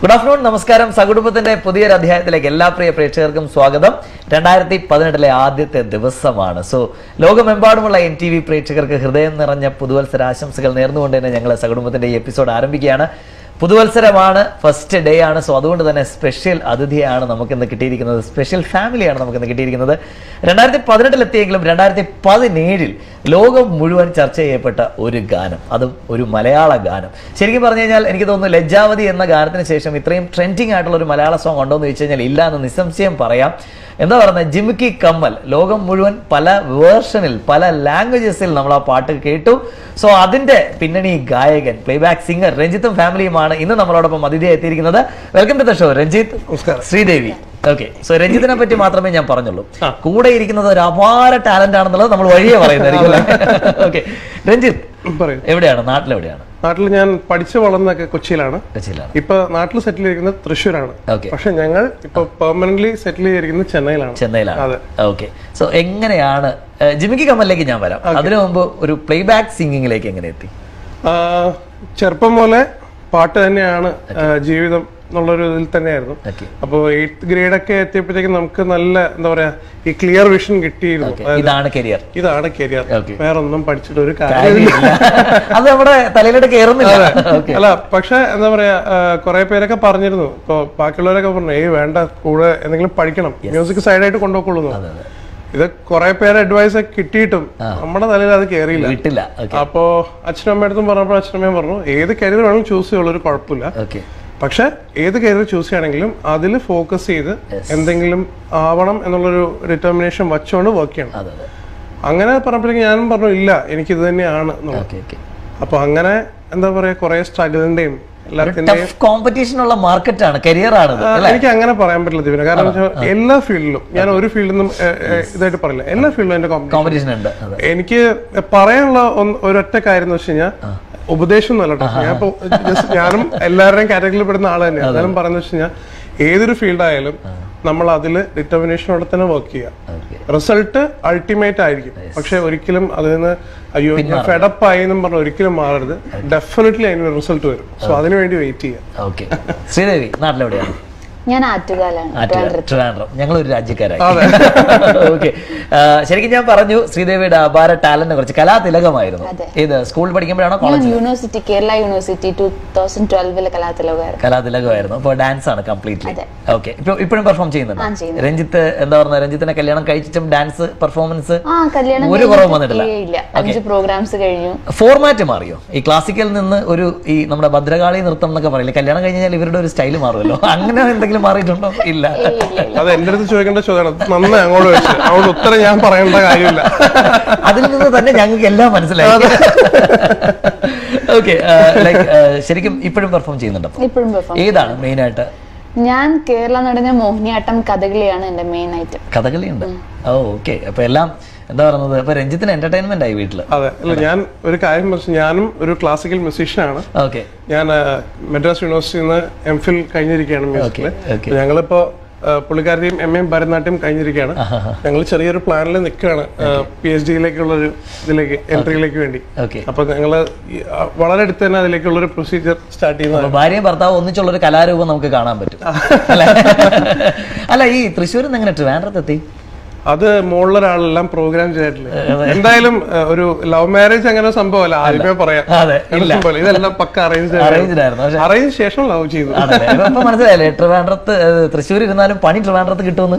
Good afternoon നമസ്കാരം സകുടുംബത്തിന്റെ പുതിയൊരു അധ്യായത്തിലേക്ക് എല്ലാ പ്രിയ പ്രേക്ഷകർക്കും സ്വാഗതം രണ്ടായിരത്തി പതിനെട്ടിലെ ആദ്യത്തെ ദിവസമാണ് സോ ലോകമെമ്പാടുമുള്ള എൻ ടി വി പ്രേക്ഷകർക്ക് ഹൃദയം നിറഞ്ഞ പുതുവത്സര ആശംസകൾ നേർന്നുകൊണ്ട് തന്നെ ഞങ്ങൾ സകുടുംബത്തിന്റെ ഈ എപ്പിസോഡ് ആരംഭിക്കുകയാണ് പുതുവത്സരമാണ് ഫസ്റ്റ് ഡേ ആണ് സോ അതുകൊണ്ട് തന്നെ സ്പെഷ്യൽ അതിഥിയാണ് നമുക്കിന്ന് കിട്ടിയിരിക്കുന്നത് സ്പെഷ്യൽ ഫാമിലിയാണ് നമുക്കിന്ന് കിട്ടിയിരിക്കുന്നത് രണ്ടായിരത്തി പതിനെട്ടിലെത്തിയെങ്കിലും രണ്ടായിരത്തി പതിനേഴിൽ ലോകം മുഴുവൻ ചർച്ച ചെയ്യപ്പെട്ട ഒരു ഗാനം അതും ഒരു മലയാള ഗാനം ശരിക്കും പറഞ്ഞു കഴിഞ്ഞാൽ എനിക്ക് തോന്നുന്നു ലജ്ജാവതി എന്ന ഗാനത്തിന് ശേഷം ഇത്രയും ട്രെൻഡിങ് ആയിട്ടുള്ള ഒരു മലയാള സോങ് ഉണ്ടോ എന്ന് ചോദിച്ചു കഴിഞ്ഞാൽ ഇല്ല എന്ന് നിസ്സംശയം പറയാം എന്താ പറയുന്നത് ജിമിക്കി കമ്മൽ ലോകം മുഴുവൻ പല വേർഷനിൽ പല ലാംഗ്വേജസിൽ നമ്മൾ ആ പാട്ട് കേട്ടു സോ അതിന്റെ പിന്നണി ഗായകൻ പ്ലേബാക്ക് സിംഗർ രഞ്ജിത്തും ഫാമിലിയുമാണ് ഇന്ന് നമ്മളോടൊപ്പം അതിഥിയായി എത്തിയിരിക്കുന്നത് welcome to the show Ranjith നമസ്കാരം. ശ്രീദേവി ഓക്കെ സോ രഞ്ജിത്തിനെ പറ്റി മാത്രമേ ഞാൻ പറഞ്ഞുള്ളൂ കൂടെ ഇരിക്കുന്നത് ഒരു അപാര ടാലന്റ് ആണെന്നുള്ളത് നമ്മൾ വഴിയെ പറയുന്നതായിരിക്കും ഓക്കെ രഞ്ജിത്ത് പറയൂ എവിടെയാണ് നാട്ടിലെവിടെയാണ് നാട്ടിൽ ഞാൻ പഠിച്ചു വളർന്നൊക്കെ കൊച്ചിയിലാണ് കൊച്ചിയിലാണ് ഇപ്പൊ നാട്ടിൽ സെറ്റിൽ ചെയ്തിരിക്കുന്നത് തൃശ്ശൂരാണ് ഓക്കെ പക്ഷെ ഞങ്ങൾ ഇപ്പൊ പെർമനന്റ്ലി സെറ്റിൽ ചെയ്തിരിക്കുന്നത് ചെന്നൈയിലാണ് ചെന്നൈയിലാണ് അതെ. ഓക്കെ സോ എങ്ങനെയാണ് ഏഹ്, ജിമിക്കി കമ്മലിലേക്ക് ഞാൻ വരാം അതിനു മുമ്പ് ഒരു പ്ലേബാക്ക് സിംഗിങ്ങിലേക്ക് എങ്ങനെ എത്തി ആ, ചെറുപ്പം പോലെ പാട്ട് തന്നെയാണ് ആ, ജീവിതം എന്നുള്ളൊരു ഇതിൽ തന്നെയായിരുന്നു ഓക്കെ അപ്പോൾ എയ്ത്ത് ഗ്രേഡ് ഒക്കെ എത്തിയപ്പോഴത്തേക്കും നമുക്ക് നല്ല എന്താ പറയാ ഈ ക്ലിയർ വിഷൻ കിട്ടിയിരുന്നു അതായത് ഇതാണ് കരിയർ ഇതാണ് കരിയർ Okay. വേറെ ഒന്നും പഠിച്ചിട്ട് ഒരു കാര്യം അത് നമ്മുടെ തലയിലോട്ട് കയറുന്നില്ല ഓക്കെ അല്ല പക്ഷെ എന്താ പറയാ കുറെ പേരൊക്കെ പറഞ്ഞിരുന്നു ഇപ്പൊ ബാക്കിയുള്ളവരൊക്കെ പറഞ്ഞു ഏയ് വേണ്ട കൂടെ എന്തെങ്കിലും പഠിക്കണം മ്യൂസിക് സൈഡായിട്ട് കൊണ്ടുപോക്കുള്ളൂ ഇത് കുറെ പേര് അഡ്വൈസ് ഒക്കെ കിട്ടിയിട്ടും നമ്മുടെ തലയിൽ അത് കയറിയില്ല വിട്ടില്ല ഓക്കെ അപ്പോ അച്ഛനും അമ്മയടുത്തും പറഞ്ഞപ്പോൾ അച്ഛനമ്മയും പറഞ്ഞു ഏത് കരിയർ വേണമെങ്കിലും ചൂസ് ചെയ്യുള്ളൂ ഒരു കുഴപ്പമില്ല ഓക്കെ പക്ഷെ ഏത് കരിയർ ചൂസ് ചെയ്യണമെങ്കിലും അതിൽ ഫോക്കസ് ചെയ്ത് എന്തെങ്കിലും ആവണം എന്നുള്ളൊരു ഡിറ്റർമിനേഷൻ വച്ചുകൊണ്ട് വർക്ക് ചെയ്യണം അതെ അതെ അങ്ങനെ പറഞ്ഞപ്പോഴേക്കും ഞാനും പറഞ്ഞു ഇല്ല എനിക്ക് ഇത് തന്നെയാണ് എന്നുള്ളത് ഓക്കെ ഓക്കെ അപ്പൊ അങ്ങനെ എന്താ പറയാ കുറെ സ്ട്രഗിളിന്റെയും എല്ലാത്തിന്റെയും ടഫ് കോമ്പറ്റീഷൻ ഉള്ള മാർക്കറ്റ് ആണ് കരിയർ ആണ് ആ, എനിക്ക് അങ്ങനെ പറയാൻ പറ്റില്ല ദിവന കാരണം എന്ന് വെച്ചാൽ എല്ലാ ഫീൽഡിലും ഞാൻ ഒരു ഫീൽഡിൽ നിന്നും ഏ, ഏ, ഇതായിട്ട് പറയില്ല എല്ലാ ഫീൽഡിലും എന്റെ കോമ്പറ്റീഷൻ കോമ്പറ്റീഷൻ ഉണ്ട് അതെ എനിക്ക് പറയാനുള്ള ഒന്ന് ഒരൊറ്റ കാര്യം എന്ന് വെച്ച് കഴിഞ്ഞാൽ ഉപദേശം ഒന്നും അല്ല കേട്ടോ ഞാൻ ഇപ്പൊ just ഞാനും എല്ലാവരുടെയും കാറ്റഗറിയിൽ പെടുന്ന ആൾ തന്നെയാണ് എന്നാലും പറയുന്നത് വെച്ച് കഴിഞ്ഞാൽ ഏതൊരു ഫീൽഡായാലും നമ്മൾ അതിൽ ഡിറ്റർമിനേഷനോടെ തന്നെ വർക്ക് ചെയ്യുക ഓക്കെ റിസൾട്ട് അൾട്ടിമേറ്റ് ആയിരിക്കും പക്ഷെ ഒരിക്കലും അതിൽ നിന്ന് അയ്യോ ഞാൻ ഫെഡപ്പ് ആയി എന്നും പറഞ്ഞ് ഒരിക്കലും മാറരുത് ഡെഫിനറ്റ്ലി അതിന് റിസൾട്ട് വരും സോ അതിനു വേണ്ടി വെയിറ്റ് ചെയ്യുക ഓക്കെ ശ്രീദേവി നാട്ടിലെവിടെയാണ് ഞാൻ ആറ്റുകാലാണ് ആറ്റുകാൽ, ട്രിവാൻഡ്രം ഞങ്ങൾ ഒരു രാജ്യക്കാരായി ഓക്കെ ശരിക്കും ഞാൻ പറഞ്ഞു ശ്രീദേവിയുടെ അപാര ടാലന്റിനെ കുറിച്ച് കലാതിലകമായിരുന്നു അതെ. ഏത് സ്കൂളിൽ പഠിക്കുമ്പോഴാണോ ഞാൻ college university Kerala university two thousand ട്വൽവിലെ കലാതിലകായിരുന്നു കലാതിലകമായിരുന്നു അപ്പോൾ ഡാൻസ് ആണ് കംപ്ലീറ്റ്ലി അതെ. ഓക്കെ ഇപ്പൊ ഇപ്പോഴും പെർഫോം ആ, ചെയ്യുന്നുണ്ട് ചെയ്യുന്നു. രഞ്ജിത്ത് എന്താ പറയുക രഞ്ജിത്തിനെ കല്യാണം കഴിച്ചിട്ടും ഡാൻസ് പെർഫോമൻസ് ആ കല്യാണം ഒരു കുറവും കഴിഞ്ഞിട്ട് വന്നിട്ടില്ല ഏയ് ഇല്ല അഞ്ച് പ്രോഗ്രാംസ് കഴിഞ്ഞു ഫോർമാറ്റ് മാറിയോ ഈ ക്ലാസിക്കൽ നിന്ന് ഒരു ഈ നമ്മുടെ ഭദ്രകാളി നൃത്തം എന്നൊക്കെ പറയില്ലേ കല്യാണം കഴിഞ്ഞാൽ ഇവരുടെ ഒരു സ്റ്റൈൽ മാറുമല്ലോ അങ്ങനെ എന്തെങ്കിലും മാറിയിട്ടുണ്ടോ ഇല്ല ഏയ് ഇല്ല ഇല്ല അത് എന്റെ അടുത്ത് ചോദിക്കേണ്ട ചോദ്യമാണ് അത് നന്നായി അങ്ങോട്ട് വെച്ച് അതുകൊണ്ട് ഉത്തരം ഞാൻ പറയേണ്ട കാര്യമില്ല അതിൽ നിന്ന് തന്നെ ഞങ്ങൾക്ക് എല്ലാം മനസ്സിലായി ഓക്കെ ലൈക്ക് ശരിക്കും ഇപ്പോഴും പെർഫോം ചെയ്യുന്നുണ്ട് അപ്പൊ ഇപ്പോഴും പെർഫോം ഏതാണ് മെയിൻ ആയിട്ട് ഞാൻ കേരള നടന മോഹിനിയാട്ടം കഥകളിയാണ് എന്റെ മെയിൻ ഐറ്റം കഥകളി ഉണ്ട് ഓ ഓക്കെ അപ്പൊ എല്ലാം എന്താ പറയുന്നത് അപ്പൊ രഞ്ജിത്തിന് എന്റർടൈൻമെന്റ് ആയി വീട്ടില് അതെ അല്ല ഞാൻ ഒരു കാര്യം വെച്ചാൽ ഞാനും ഒരു ക്ലാസിക്കൽ മ്യൂസീഷ്യൻ ആണ് ഓക്കെ ഞാൻ ആ, മദ്രാസ് യൂണിവേഴ്സിറ്റിയിൽ നിന്ന് എം ഫിൽ കഴിഞ്ഞിരിക്കുകയാണ് മ്യൂസിക്കിൽ okay. ഞങ്ങളിപ്പോ ആ, പുള്ളിക്കാരത്തെയും എം എം ഭരതനാട്യം കഴിഞ്ഞിരിക്കുകയാണ് ഞങ്ങൾ ചെറിയൊരു പ്ലാനിൽ നിൽക്കുകയാണ് പി എച്ച് ഡിയിലേക്കുള്ള ഒരു ഇതിലേക്ക് എൻട്രിയിലേക്ക് വേണ്ടി ഓക്കെ അപ്പൊ ഞങ്ങള് ഈ, ആ, വളരെ അടുത്ത് തന്നെ അതിലേക്കുള്ള ഒരു പ്രൊസീജിയർ സ്റ്റാർട്ട് ചെയ്യുന്നത് അപ്പൊ ഭാര്യയും ഭർത്താവ് ഒന്നിച്ചുള്ള ഒരു കലാരൂപം നമുക്ക് കാണാൻ പറ്റും അല്ലേ? അല്ല ഈ തൃശ്ശൂരിൽ നിന്ന് എങ്ങനെ ട്രിവാൻഡ്രത്ത് എത്തി അത് മുകളിലൊരാളെല്ലാം പ്രോഗ്രാം ചെയ്തിട്ടില്ല എന്തായാലും ആ, ഒരു ലവ് മാരേജ് അങ്ങനെ സംഭവമല്ല ആദ്യമേ പറയാം അതെ ഇല്ല സംഭവമല്ല. ഇതെല്ലാം പക്ക അറേഞ്ച് അറേഞ്ച്ഡ് ആയിരുന്നു പക്ഷെ അറേഞ്ച് ശേഷം ലവ് ചെയ്തു ആണല്ലേ ഇപ്പൊ ഇപ്പൊ മനസ്സിലായില്ലേ ട്രിവാൻഡ്രത്ത് ഏഹ്, തൃശ്ശൂർ ഇരുന്നാലും പണി ട്രിവാൻഡ്രത്ത് കിട്ടുമെന്ന്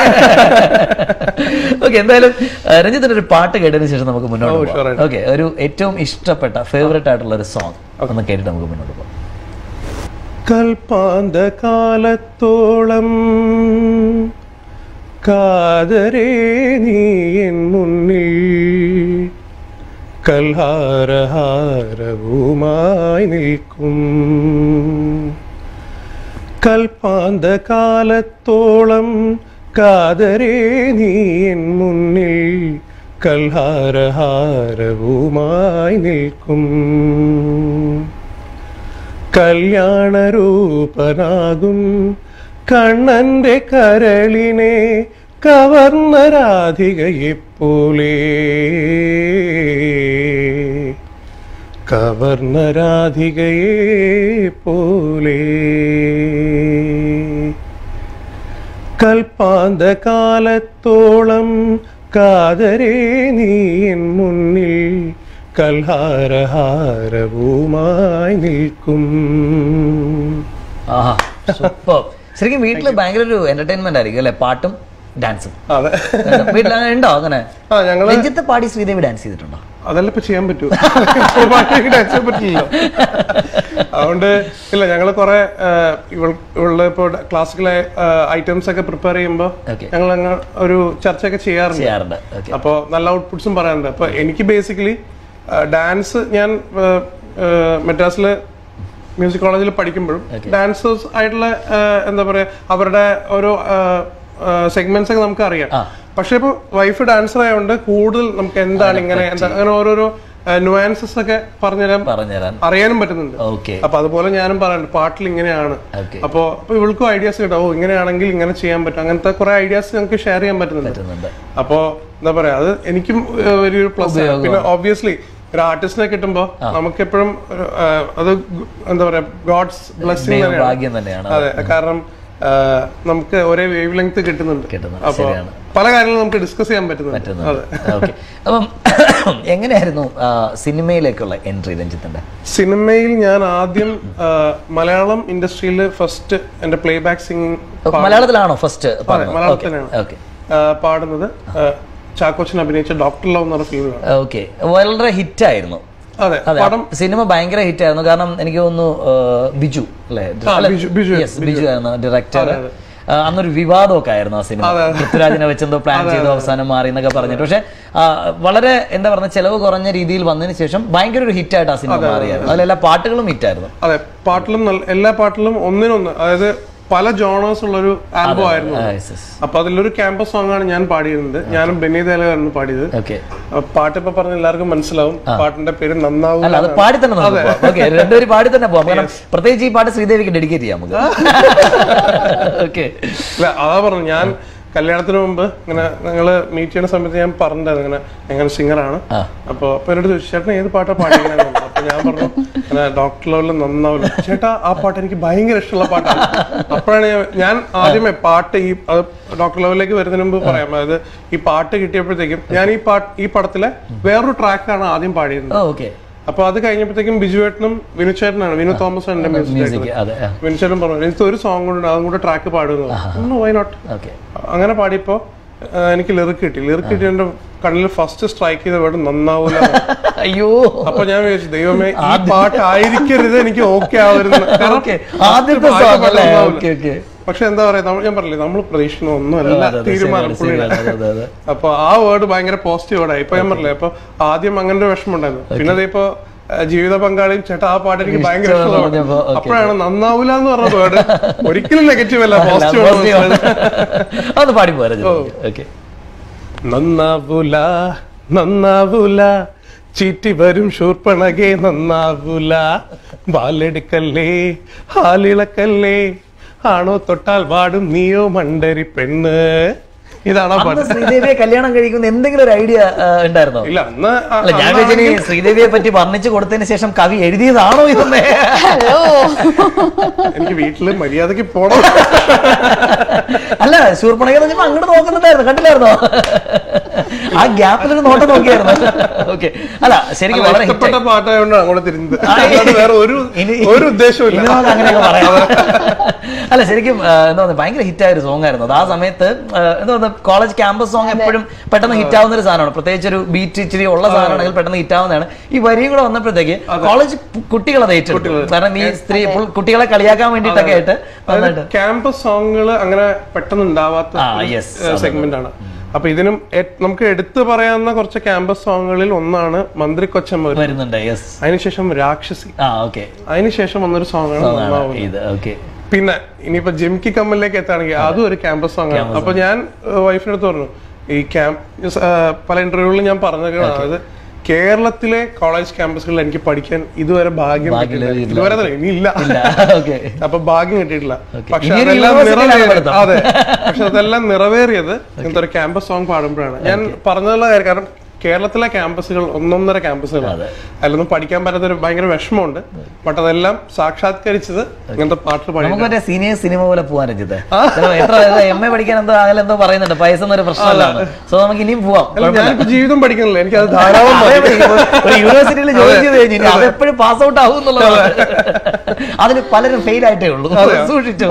ഓക്കെ എന്തായാലും ഏഹ്, രഞ്ജിത്തിന്റെ ഒരു പാട്ട് കേട്ടതിന് ശേഷം നമുക്ക് മുന്നോട്ട് sure പോകാം ആയിട്ടും. ഓക്കെ ഒരു ഏറ്റവും ഇഷ്ടപ്പെട്ട ഫേവറേറ്റ് ആയിട്ടുള്ള ഒരു സോങ് ഒന്ന് കേട്ടിട്ട് നമുക്ക് മുന്നോട്ട് പോകാം കൽപ്പാന്ത കാലത്തോളം കാതരേ നീ എൻ മുന്നിൽ കൽഹാരഹാരവുമായി നിൽക്കും കൽപ്പാന്ത കാലത്തോളം കാതരേ നീ എൻ മുന്നിൽ കൽഹാരഹാരവുമായി നിൽക്കും കല്യാണരൂപനാകും കണ്ണന്റെ കരളിനെ കവർന്ന രാധികയെപ്പോലെ കവർന്ന രാധികയെ പോലെ കൽപ്പാന്ത കാലത്തോളം കാതരേ നീ എൻ മുന്നിൽ കൽഹാരഹാരവുമായി നിൽക്കും ആഹാ സൂപ്പർ ശരിക്കും വീട്ടിൽ ഭയങ്കര ഒരു എന്റർടൈൻമെന്റ് ആയിരിക്കും അല്ലെ പാട്ടും ഡാൻസും അതെ വീട്ടിൽ അങ്ങനെ ഉണ്ടോ അങ്ങനെ ആ ഞങ്ങള് രഞ്ജിത്ത് പാടി ശ്രീദേവി ഡാൻസ് ചെയ്തിട്ടുണ്ടോ അതല്ല ഇപ്പൊ ചെയ്യാൻ പറ്റൂ ഡാൻസ് പറ്റില്ലല്ലോ അതുകൊണ്ട് ഇല്ല ഞങ്ങള് കുറെ ഇവളുടെ ഇപ്പൊ ക്ലാസിക്കൽ ഐറ്റംസ് ഒക്കെ പ്രിപ്പയർ ചെയ്യുമ്പോ Okay. ഞങ്ങൾ അങ്ങ് ഒരു ചർച്ചയൊക്കെ ചെയ്യാറുണ്ട് ചെയ്യാറുണ്ട് ഓക്കെ അപ്പോൾ നല്ല ഔട്ട്പുട്ട്സും പറയാറുണ്ട് അപ്പൊ എനിക്ക് ബേസിക്കലി ഡാൻസ് ഞാൻ മെഡ്രാസില് മ്യൂസിക് കോളേജിൽ പഠിക്കുമ്പോഴും ഡാൻസേഴ്സ് ആയിട്ടുള്ള ആ, എന്താ പറയാ അവരുടെ ഓരോ സെഗ്മെന്റ്സ് ഒക്കെ നമുക്ക് അറിയാം ആ. പക്ഷെ ഇപ്പൊ വൈഫ് ഡാൻസർ ആയതുകൊണ്ട് കൂടുതൽ നമുക്ക് എന്താണ് ഇങ്ങനെ എന്താ അങ്ങനെ ഓരോരോ നുവാൻസസ് ഒക്കെ പറഞ്ഞുതരാൻ പറഞ്ഞുതരാൻ അറിയാനും പറ്റുന്നുണ്ട് ഓക്കെ അപ്പൊ അതുപോലെ ഞാനും പറയുന്നുണ്ട് പാട്ടിൽ ഇങ്ങനെയാണ് ഓക്കെ അപ്പോ അപ്പൊ ഇവൾക്കും ഐഡിയാസ് കിട്ടും ഓ ഇങ്ങനെയാണെങ്കിൽ ഇങ്ങനെ ചെയ്യാൻ പറ്റും അങ്ങനത്തെ കുറെ ഐഡിയാസ് ഞങ്ങൾക്ക് ഷെയർ ചെയ്യാൻ പറ്റുന്നുണ്ട് പറ്റുന്നുണ്ട് അപ്പോ എന്താ പറയാ അത് എനിക്കും ഏഹ്, വലിയൊരു പ്ലസ് പിന്നെ ഓബ്വിയസ്ലി ഒരു ആർട്ടിസ്റ്റിനെ കിട്ടുമ്പോ നമുക്ക് എപ്പോഴും അത് ഗ- എന്താ പറയാ ഗോഡ്സ് ബ്ലെസ്സിങ് ദൈവ തന്നെയാണ് ഭാഗ്യം തന്നെയാണ് അതെ കാരണം ഏഹ്, നമുക്ക് ഒരേ വേവ് ലെങ്ത് കിട്ടുന്നുണ്ട് കിട്ടുന്നുണ്ട്, അപ്പൊ ശരിയാണ്. പല കാര്യങ്ങളും നമുക്ക് ഡിസ്കസ് ചെയ്യാൻ പറ്റുന്നുണ്ട് പറ്റുന്നുണ്ട് ഓക്കെ അപ്പം എങ്ങനെയായിരുന്നു ആ, സിനിമയിലേക്കുള്ള എൻട്രി രഞ്ജിത്തിന്റെ സിനിമയിൽ ഞാൻ ആദ്യം ഏഹ്, മലയാളം ഇൻഡസ്ട്രിയിൽ ഫസ്റ്റ് എന്റെ പ്ലേ ബാക്ക് സിംഗിങ് മലയാളത്തിലാണോ ഫസ്റ്റ് മലയാളത്തിലാണ്. ഓക്കെ പാടുന്നത് ഏഹ്, ചാക്കോച്ചൻ അഭിനയിച്ച ഡോക്ടർ ലവ് എന്ന് പറഞ്ഞ ഫിലിമിലാണ് ഓക്കെ വളരെ ഹിറ്റ് ആയിരുന്നു അതെ അതെ പടം സിനിമ ഭയങ്കര ഹിറ്റ് ആയിരുന്നു കാരണം എനിക്ക് തോന്നുന്നു ആ, ബിജു അല്ലേ ആ, ബിജു, ബിജു, Yes, ബിജു ആയിരുന്നു ഡയറക്ടർ അന്നൊരു വിവാദമൊക്കെ ആയിരുന്നു ആ സിനിമ പൃഥ്വിരാജിനെ വെച്ചെന്തോ പ്ലാൻ ചെയ്തു അവസാനം മാറി എന്നൊക്കെ പറഞ്ഞിട്ട് പക്ഷെ ആ, വളരെ എന്താ പറയുക ചെലവ് കുറഞ്ഞ രീതിയിൽ വന്നതിന് ശേഷം ഭയങ്കര ഒരു ഹിറ്റ് ആയിട്ട് ആ സിനിമ മാറിയായിരുന്നു അതിലെല്ലാ പാട്ടുകളും ഹിറ്റ് ആയിരുന്നു അതെ പാട്ടിലും നല്ല എല്ലാ പാട്ടിലും ഒന്നിനൊന്ന് അതായത് പല ജോണേഴ്സ് ഉള്ള ഒരു ആൽബം ആയിരുന്നു അത്. അപ്പൊ അതിലൊരു ക്യാമ്പസ് സോങ് ആണ് ഞാൻ പാടിയിരുന്നത് ഞാനും ബെന്നി ദേലകാരാണ് പാടിയത് ഓക്കെ അപ്പൊ പാട്ട് ഇപ്പൊ പറഞ്ഞ എല്ലാവർക്കും മനസ്സിലാവും പാട്ടിന്റെ പേര് നന്നാവും അല്ല അത് പാടി തന്നെ നമുക്ക് ഓക്കെ രണ്ടുപേരും പാടി തന്നെ പോവാം കാരണം പ്രത്യേകിച്ച് ഈ പാട്ട് ശ്രീദേവിക്ക് ഡെഡിക്കേറ്റ് ചെയ്യാം നമുക്ക് ഓക്കെ അല്ല അതാ പറഞ്ഞു ഞാൻ കല്യാണത്തിന് മുമ്പ് ഇങ്ങനെ നിങ്ങള് മീറ്റ് ചെയ്യുന്ന സമയത്ത് ഞാൻ പറഞ്ഞിട്ടുണ്ടായിരുന്നു ഇങ്ങനെ എങ്ങനെ സിംഗറാണ് ആ. അപ്പൊ അപ്പൊ എന്നോട് ചോദിച്ചു ചേട്ടൻ ഏത് പാട്ടാ പാടിക്കുന്നത് അപ്പൊ ഞാൻ പറഞ്ഞു ഇങ്ങനെ ഡോക്ടർ ലെവലിൽ നന്നാവില്ല ചേട്ടാ ആ പാട്ട് എനിക്ക് ഭയങ്കര ഇഷ്ടമുള്ള പാട്ടാണ് അപ്പോഴാണ് ഞാൻ ഞാൻ ആദ്യമേ പാട്ട് ഈ അത് ഡോക്ടർ ലെവലിലേക്ക് വരുന്നതിന് മുമ്പ് പറയാം അതായത് ഈ പാട്ട് കിട്ടിയപ്പോഴത്തേക്കും ഞാൻ ഈ പാട്ട് ഈ പടത്തിലെ വേറൊരു ട്രാക്കാണ് ആദ്യം പാടിയിരുന്നത് ഓക്കെ അപ്പൊ അത് കഴിഞ്ഞപ്പോഴത്തേക്കും ബിജുവേട്ടനും വിനു ചേട്ടനാണ് വിനു തോമസ് ആണ് എന്റെ മ്യൂസിക് മ്യൂസിക് അതെ വിനു ചേട്ടൻ പറഞ്ഞു എനിക്ക് ഒരു സോങ് കൊണ്ട് അതും കൂടെ ട്രാക്ക് പാടുന്നു വൈ നോട്ട് ഓക്കെ അങ്ങനെ പാടിയപ്പോ ആ, എനിക്ക് ലിറിക് കിട്ടി ലിറിക് കിട്ടി എന്റെ കണ്ണിൽ ഫസ്റ്റ് സ്ട്രൈക്ക് ചെയ്ത വേർഡ് നന്നാവൂല അയ്യോ അപ്പൊ ഞാൻ വിചാരിച്ചു ദൈവമേ ഈ പാട്ട് ആയിരിക്കരുത് എനിക്ക് ഓക്കെ ആവരുത് കാരണം ഓക്കെ first ആദ്യത്തെ പാടിയ സോങ് പാട്ട് അല്ലേ നന്നാവൂല. ഓക്കെ ഓക്കെ പക്ഷെ എന്താ പറയാ നമ്മൾ ഞാൻ പറഞ്ഞില്ലേ നമ്മൾ പ്രതീക്ഷിക്കുന്ന ഒന്നുമല്ല അതെ, അതെ, തീരുമാനം ശരിയാണ്, പുള്ളിയുടെ ശരിയാണ്, അതെ, അതെ. അപ്പൊ ആ വേർഡ് ഭയങ്കര പോസിറ്റീവ് വേർഡായി ഇപ്പൊ ഞാൻ പറഞ്ഞില്ലേ അപ്പൊ ആദ്യം അങ്ങനെ ഒരു വിഷമം ഉണ്ടായിരുന്നു പിന്നെ ദേ ഇപ്പൊ ആ, ജീവിത പങ്കാളിയും ചേട്ടാ ആ പാട്ട് എനിക്ക് ഭയങ്കര ഇഷ്ടമാണ് ഇഷ്ടമാണ് പറഞ്ഞപ്പോ, okay. അപ്പോഴാണ് നന്നാവൂല എന്ന് പറഞ്ഞ വേർഡ് ഒരിക്കലും നെഗറ്റീവ് അല്ല അല്ല, പോസിറ്റീവ് positive ആണ്. അതൊന്ന് പാടി പോരാ ഓക്കെ നന്നാവൂല നന്നാവൂല ചീറ്റി വരും ശൂർപ്പണകെ നന്നാവൂല വാലെടുക്കല്ലേ ഹാലിളക്കല്ലേ ആണോ തൊട്ടാൽ വാടും നീയോ മണ്ടരി പെണ്ണ് ഇതാണോ അന്ന് പാട്ട് ശ്രീദേവിയെ കല്യാണം കഴിക്കുന്ന എന്തെങ്കിലും ഒരു ഐഡിയ ഉണ്ടായിരുന്നോ ഇല്ല അന്ന് ആ- അല്ല ഞാൻ അന്നാണെങ്കിൽ- വിചാരിച്ചു ശ്രീദേവിയെ പറ്റി വർണ്ണിച്ചു കൊടുത്തതിന് ശേഷം കവി എഴുതിയതാണോ ഇതൊന്നേ ഹലോ എനിക്ക് വീട്ടില് മര്യാദക്ക് പോണം അല്ല ശൂർപ്പണക പറഞ്ഞപ്പോ അങ്ങോട്ട് നോക്കുന്നുണ്ടായിരുന്നു കണ്ടില്ലായിരുന്നോ ആ ഗ്യാപ്പിൽ ഒരു നോട്ടം നോക്കിയായിരുന്നു ഓക്കെ അല്ല ശരിക്കും വളരെ ഹിറ്റ് ഇഷ്ടപ്പെട്ട പാട്ടായതുകൊണ്ടാണ് അങ്ങോട്ട് തിരിഞ്ഞത് ആ, അല്ലാതെ വേറെ ഒരു ഇനി- ഒരു ഉദ്ദേശവും ഇനി ഇല്ല നമുക്ക് അങ്ങനെയൊക്കെ പറയാം അല്ല ശരിക്കും ആ, എന്താ പറയുക ഭയങ്കര ഹിറ്റായ ഒരു സോങ് ആയിരുന്നു അത് ആ സമയത്ത് ആ, എന്താ പറയുക കോളേജ് ക്യാമ്പസ് സോങ് എപ്പോഴും പെട്ടെന്ന് ഹിറ്റ് ആവുന്ന ഒരു സാധനമാണ് പ്രത്യേകിച്ച് ഒരു ബീറ്റ് ഇച്ചിരി ഉള്ള സാധനമാണെങ്കിൽ പെട്ടെന്ന് ഹിറ്റ് ആവുന്നതാണ് ഈ വരിയും കൂടെ വന്നപ്പോഴത്തേക്ക് കോളേജ് കുട്ടികൾ അത് ഏറ്റെടുത്തു കാരണം ഈ സ്ത്രീ full കുട്ടികളെ കളിയാക്കാൻ വേണ്ടിയിട്ടൊക്കെ ആയിട്ട് നന്നായിട്ട് ക്യാമ്പസ് സോങ്ങുകൾ അങ്ങനെ പെട്ടെന്ന് ഉണ്ടാവാത്ത ആ, yes, അതെ, സെഗ്മെന്റ് ആണ് അപ്പൊ ഇതിനും എ- നമുക്ക് എടുത്തു പറയാവുന്ന കുറച്ച് ക്യാമ്പസ് സോങ്ങുകളിൽ ഒന്നാണ് മന്ത്രി കൊച്ചമ്മ വരുന്നുണ്ട് യെസ് അതിനുശേഷം രാക്ഷസി ആ ഓക്കെ അതിനുശേഷം വന്നൊരു സോങ് ആണ് നന്നാവുന്നത് ഇത് ഓക്കെ പിന്നെ ഇനിയിപ്പോ ജിംകി കമ്മലിലേക്ക് എത്താണെങ്കിൽ അതും ഒരു ക്യാമ്പസ് സോങ് ആണ് അപ്പൊ ഞാൻ വൈഫിന്റെ അടുത്ത് പറഞ്ഞു ഈ ക്യാമ്പ് പല ഇന്റർവ്യൂകളിലും ഞാൻ പറഞ്ഞേക്കണം അതായത് കേരളത്തിലെ കോളേജ് ക്യാമ്പസുകളിൽ എനിക്ക് പഠിക്കാൻ ഇതുവരെ ഭാഗ്യം ഭാഗ്യം കിട്ടിയിട്ടില്ല. ലഭിച്ചില്ല. ഇതുവരെ തന്നെ ഇനി ഇല്ല ഇല്ല ഓക്കെ അപ്പൊ ഭാഗ്യം കിട്ടിയിട്ടില്ല Okay. പക്ഷെ ഇനിയൊരു അതെല്ലാം university യിലാണ് നിറവേറിയത് പഠിത്തം. അതെ പക്ഷെ അതെല്ലാം നിറവേറിയത് ഇങ്ങനത്തെ ഒരു ക്യാമ്പസ് സോങ് പാടുമ്പോഴാണ് ഞാൻ പറഞ്ഞതുള്ള കാര്യം കാരണം കേരളത്തിലെ ക്യാമ്പസുകൾ ഒന്നൊന്നര ക്യാമ്പസുകളാണ് അതിലൊന്നും പഠിക്കാൻ പറ്റാത്ത ഒരു ഭയങ്കര വിഷമമുണ്ട് ബട്ട് അതെല്ലാം സാക്ഷാത്കരിച്ചത് ഇങ്ങനത്തെ പാട്ട് പാടി നമുക്ക് മറ്റേ സീനിയർ സിനിമ പോലെ പോവാൻ രഞ്ജിത്ത് ചിലപ്പോ എത്ര എം എ പഠിക്കാൻ എന്തോ അകലെ എന്തോ പറയുന്നുണ്ട് പൈസ എന്നൊരു പ്രശ്നമല്ലാണ് സോ നമുക്ക് ഇനിയും പോവാം അല്ല ഞാനിപ്പോ ജീവിതം പഠിക്കുന്നില്ല എനിക്ക് അത് ധാരാളം അതെ, മതി. ഒരു യൂണിവേഴ്സിറ്റിയിൽ ജോയിൻ ചെയ്ത് കഴിഞ്ഞു ഇനി അത് എപ്പോഴും പാസ് ഔട്ട് ആവും എന്നുള്ളതാണ് അതിന് പലരും ഫെയിൽ ആയിട്ടേ ഉള്ളൂ സൂക്ഷിച്ചു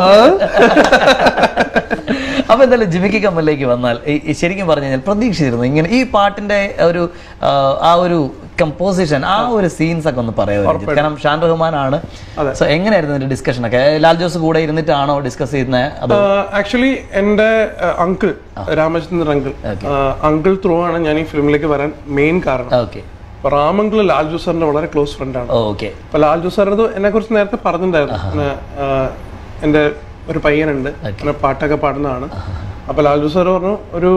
അപ്പൊ എന്തായാലും ജിമിക്കി കമ്മലിലേക്ക് വന്നാൽ ഈ- ഈ ശരിക്കും പറഞ്ഞു കഴിഞ്ഞാൽ പ്രതീക്ഷിച്ചിരുന്നു ഇങ്ങനെ ഈ പാട്ടിന്റെ ഒരു ആ, ആ ഒരു കമ്പോസിഷൻ ആ ഒരു സീൻസ് ഒക്കെ ഒന്ന് പറയാമോ കാരണം ഷാൻ റഹ്മാൻ ആണ് സോ എങ്ങനെയായിരുന്നു ഇതിന്റെ ഡിസ്കഷൻ ഒക്കെ ലാൽ ജോസ് കൂടെ ഇരുന്നിട്ടാണോ ഡിസ്കസ് ചെയ്യുന്നത് അത് ആക്ച്വലി എന്റെ uncle Ramachandran uncle uncle through ആണ് ഞാൻ ഈ ഫിലിമിലേക്ക് വരാൻ മെയിൻ കാരണം ഓക്കെ അപ്പൊ റാമങ്കിൾ ലാൽ ജോസറിന്റെ വളരെ ക്ലോസ് ഫ്രണ്ടാണ് ഓക്കെ അപ്പൊ ലാൽ ജോസറിന് എന്നെ കുറിച്ച് നേരത്തെ പറഞ്ഞിട്ടുണ്ടായിരുന്നു പിന്നെ, ആ, എന്റെ ഒരു പയ്യനുണ്ട് അങ്ങനെ പാട്ടൊക്കെ പാടുന്നതാണ് അപ്പൊ ലാൽ ജോസർ പറഞ്ഞു ഒരു